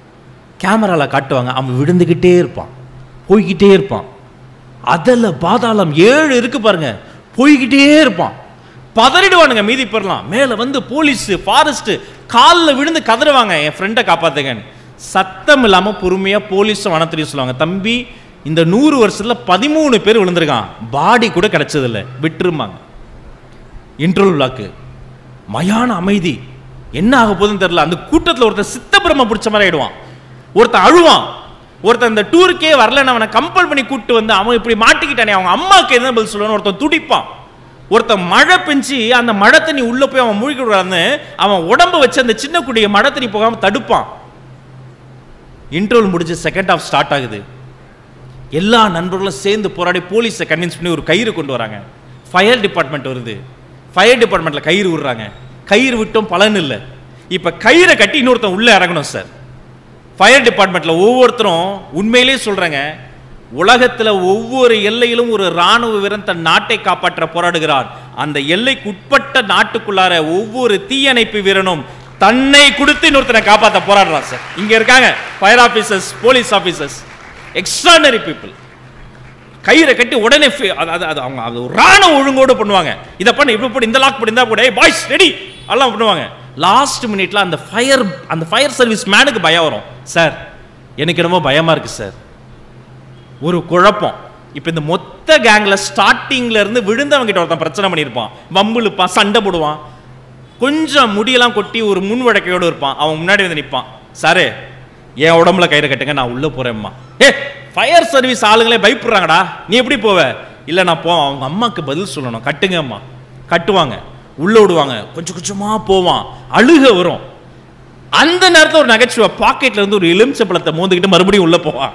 கேமரால காட்டுவாங்க அவன் விழுந்துக்கிட்டே இருப்பான் போய்கிட்டே இருப்பான் அதில் பாதாளம் ஏழு இருக்கு பாருங்க போய்கிட்டே இருப்பான் பதறிடுவானுங்க மீதி பெறலாம் மேலே வந்து போலீஸ் ஃபாரஸ்ட் காலில் விழுந்து கதறுவாங்க என் ஃப்ரெண்டை காப்பாத்துங்கன்னு சத்தம் இல்லாமல் பொறுமையாக போலீஸும் வனத்துறையும் சொல்லுவாங்க தம்பி இந்த நூறு வருஷத்துல பதிமூணு பேர் விழுந்திருக்கான் பாடி கூட கிடைச்சதில்ல விட்டுருமாங்க இன்டர்வல் லாக்கு மயான அமைதி என்ன ஆக போகுதுன்னு தெரியல அந்த கூட்டத்தில் ஒருத்தன் சித்தப்பிரம பிடிச்ச மாதிரி ஆயிடுவான் ஒருத்தன் அழுவான் ஒருத்தன் இந்த டூருக்கே வரலன்னு அவனை கம்பல் பண்ணி கூட்டு வந்து அவன் இப்படி மாட்டிக்கிட்டானே அவங்க அம்மாவுக்கு என்ன பதில் சொல்லணும் ஒருத்தன் துடிப்பான் ஒருத்தன் மழை பெஞ்சு அந்த மழை தண்ணி உள்ள போய் அவன் மூழ்கி விடாதுன்னு அவன் உடம்ப வச்சு அந்த சின்ன குடிய மழை தண்ணி போகாம தடுப்பான் இன்டர்வல் முடிஞ்சு செகண்ட் ஹாஃப் ஸ்டார்ட் ஆகுது எல்லா நண்பர்களும் சேர்ந்து போராடி போலீஸை கன்வின்ஸ் பண்ணி ஒரு கயிறு கொண்டு வராங்க ஃபயர் டிபார்ட்மெண்ட் வருது ஃபயர் டிபார்ட்மெண்ட்ல கயிறு விடுறாங்க கயிறு விட்டும் பலன் இல்லை இப்போ கயிறை கட்டி இன்னொருத்தன் உள்ள இறங்கணும் சார் ஃபயர் டிபார்ட்மெண்ட்ல ஒவ்வொருத்தரும் உண்மையிலே சொல்றாங்க உலகத்துல ஒவ்வொரு எல்லையிலும் ஒரு ராணுவ வீரன் தன் நாட்டை காப்பாற்ற போராடுகிறான் அந்த எல்லைக்கு உட்பட்ட நாட்டுக்குள்ளார ஒவ்வொரு தீயணைப்பு வீரனும் தன்னை கொடுத்து இன்னொருத்தனை காப்பாற்ற போராடுறான் சார் இங்க இருக்காங்க fire officers police officers extraordinary people கயிறை கட்டி உடனே ஃபி- அது அது அது அவங்க அது ஒரு ராணுவ ஒழுங்கோடு பண்ணுவாங்க இதை பண்ணு இப்படி போடு இந்த லாக் போடு இந்த போடு பாய்ஸ் ரெடி எல்லாம் பண்ணுவாங்க லாஸ்ட் மினிட்ல அந்த ஃபயர் அந்த ஃபயர் சர்வீஸ் மேனுக்கு பயம் வரும் சார் எனக்கு என்னமோ பயமா இருக்கு சார் ஒரு குழப்பம் இப்போ இந்த மொத்த கேங்ல ஸ்டார்டிங்ல இருந்து விழுந்தவங்க கிட்ட ஒருத்தன் பிரச்சனை பண்ணியிருப்பான் வம்புழுப்பான் சண்டை போடுவான் கொஞ்சம் முடியெல்லாம் கொட்டி ஒரு முன் வழக்கையோடு இருப்பான் அவன் முன்னாடி வந்து நிற்பான் சாரு என் உடம்புல கயிறு கட்டுங்க நான் உள்ள போறேம்மா ஏ ஃபயர் சர்வீஸ் ஆளுங்களே பயப்படுறாங்கடா நீ எப்படி போவ இல்ல நான் போவேன் அவங்க அம்மாக்கு பதில் சொல்லணும் கட்டுங்கம்மா கட்டுவாங்க உள்ள விடுவாங்க கொஞ்சம் கொஞ்சமா போவான் அழுக வரும் அந்த நேரத்துல ஒரு நகைச்சுவை பாக்கெட்ல இருந்து ஒரு எலுமிச்சப்பழத்தை மோந்துக்கிட்டு மறுபடியும் உள்ள போவான்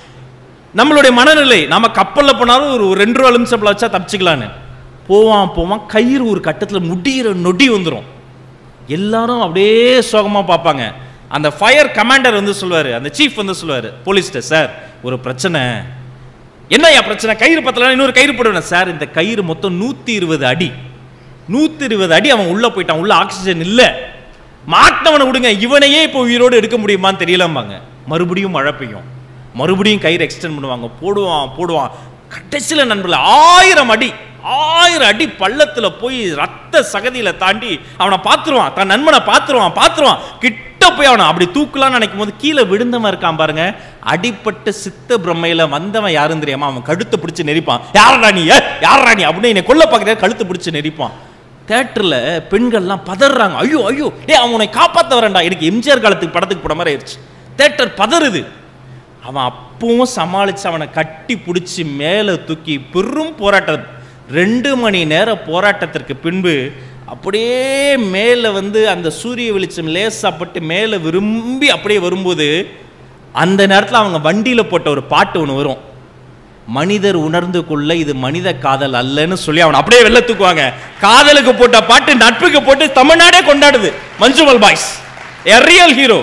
நம்மளுடைய மனநிலை நாம கப்பல்ல போனாலும் ஒரு ஒரு ரெண்டு ரூபா எலுமிச்சப்பழம் வச்சா தப்பிச்சுக்கலான்னு போவான் போவான் கயிறு ஒரு கட்டத்துல முடியிற நொடி வந்துரும் எல்லாரும் அப்படியே சோகமா பார்ப்பாங்க அந்த ஃபயர் கமாண்டர் வந்து சொல்லுவாரு அந்த சீஃப் வந்து சொல்லுவாரு போலீஸ்ட்ட சார் ஒரு பிரச்சனை என்னய்யா பிரச்சனை கயிறு பத்தல இன்னொரு கயிறு போடுவேன் சார் இந்த கயிறு மொத்தம் நூத்தி இருபது அடி நூத்தி இருபது அடி அவன் உள்ள போயிட்டான் உள்ள ஆக்சிஜன் இல்ல மாட்டவனை விடுங்க இவனையே இப்போ உயிரோடு எடுக்க முடியுமான்னு தெரியலம்பாங்க மறுபடியும் மழை பெய்யும் மறுபடியும் கயிறு எக்ஸ்டெண்ட் பண்ணுவாங்க போடுவான் போடுவான் கடைசியில் நண்பர்கள் ஆயிரம் அடி ஆயிரம் அடி பள்ளத்துல போய் ரத்த சகதியில தாண்டி அவனை பார்த்துருவான் தன் நண்பனை பார்த்துருவான் பார்த்துருவான் கிட்ட போய் அவனை அப்படி தூக்கலாம்னு நினைக்கும் போது கீழே விழுந்தவன் இருக்கான் பாருங்க அடிப்பட்ட சித்த பிரம்மையில வந்தவன் யாருன்னு தெரியாம அவன் கழுத்தை பிடிச்சு நெரிப்பான் யாரடா நீ ஏ, யாரடா நீ அப்படின்னு என்னை கொல்ல பார்க்குற கழுத்தை பிடிச்சு நெரிப்பான் தேட்டரில் பெண்கள்லாம் பதறாங்க ஐயோ ஐயோ ஏ அவன் உன்னை காப்பாற்ற வரேன்டா எனக்கு எம்ஜிஆர் காலத்துக்கு படத்துக்கு போட மாதிரி ஆயிடுச்சு தேட்டர் பதறுது அவன் அப்பவும் சமாளிச்சு அவனை கட்டி பிடிச்சி மேலே தூக்கி பெரும் போராட்டம் ரெண்டு மணி நேர போராட்டத்திற்கு பின்பு அப்படியே மேலே வந்து அந்த சூரிய வெளிச்சம் லேசாப்பட்டு மேலே விரும்பி அப்படியே வரும்போது அந்த நேரத்தில் அவங்க வண்டியில் போட்ட ஒரு பாட்டு ஒன்று வரும் மனிதர் உணர்ந்து கொள்ள இது மனித காதல் அல்லன்னு சொல்லி அவன் அப்படியே வெளில தூக்குவாங்க காதலுக்கு போட்ட பாட்டு நட்புக்கு போட்டு தமிழ்நாடே கொண்டாடுது Manjummel boys a real hero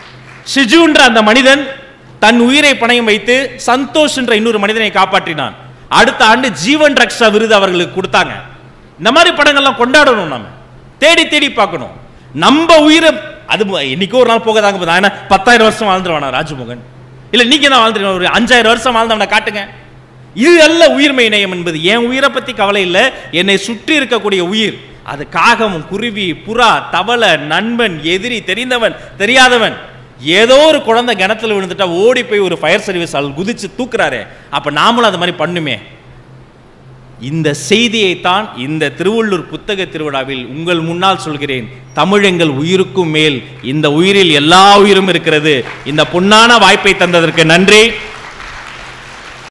ஷிஜுன்ற அந்த மனிதன் தன் உயிரை பணயம் வைத்து சந்தோஷ் என்ற இன்னொரு மனிதனை காப்பாற்றினான் அடுத்த ஆண்டு ஜீவன் ரக்ஷா விருது அவர்களுக்கு கொடுத்தாங்க இந்த மாதிரி படங்கள்லாம் கொண்டாடணும் நம்ம தேடி தேடி பார்க்கணும் நம்ம உயிரை அது மு- என்னைக்கோ ஒரு நாள் போகதாங்க போதா ஏன்னா பத்தாயிரம் வருஷம் வாழ்ந்துருவானா ராஜமோகன் இல்ல நீங்க தான் வாழ்ந்துருக்கீங்க ஒரு அஞ்சாயிரம் வருஷம் வாழ்ந்தவனை காட்டுங்க இது அல்ல உயிர்மை நேயம் என்பது என் உயிரை பத்தி கவலை இல்லை என்னை சுற்றி இருக்கக்கூடிய உயிர் அது காகம் குருவி புறா தவளை நண்பன் எதிரி தெரிந்தவன் தெரியாதவன் ஏதோ ஒரு குழந்தை கிணத்துல விழுந்துட்டா ஓடி போய் ஒரு ஃபயர் சர்வீஸ் ஆள் குதிச்சு தூக்குறாரு அப்ப நாமளும் அது மாதிரி பண்ணுமே இந்த செய்தியைத்தான் இந்த திருவள்ளூர் புத்தக திருவிழாவில் உங்கள் முன்னால் சொல்கிறேன் தமிழ் எங்கள் உயிருக்கும் மேல் இந்த உயிரில் எல்லா உயிரும் இருக்கிறது இந்த பொன்னான வாய்ப்பை தந்ததற்கு நன்றி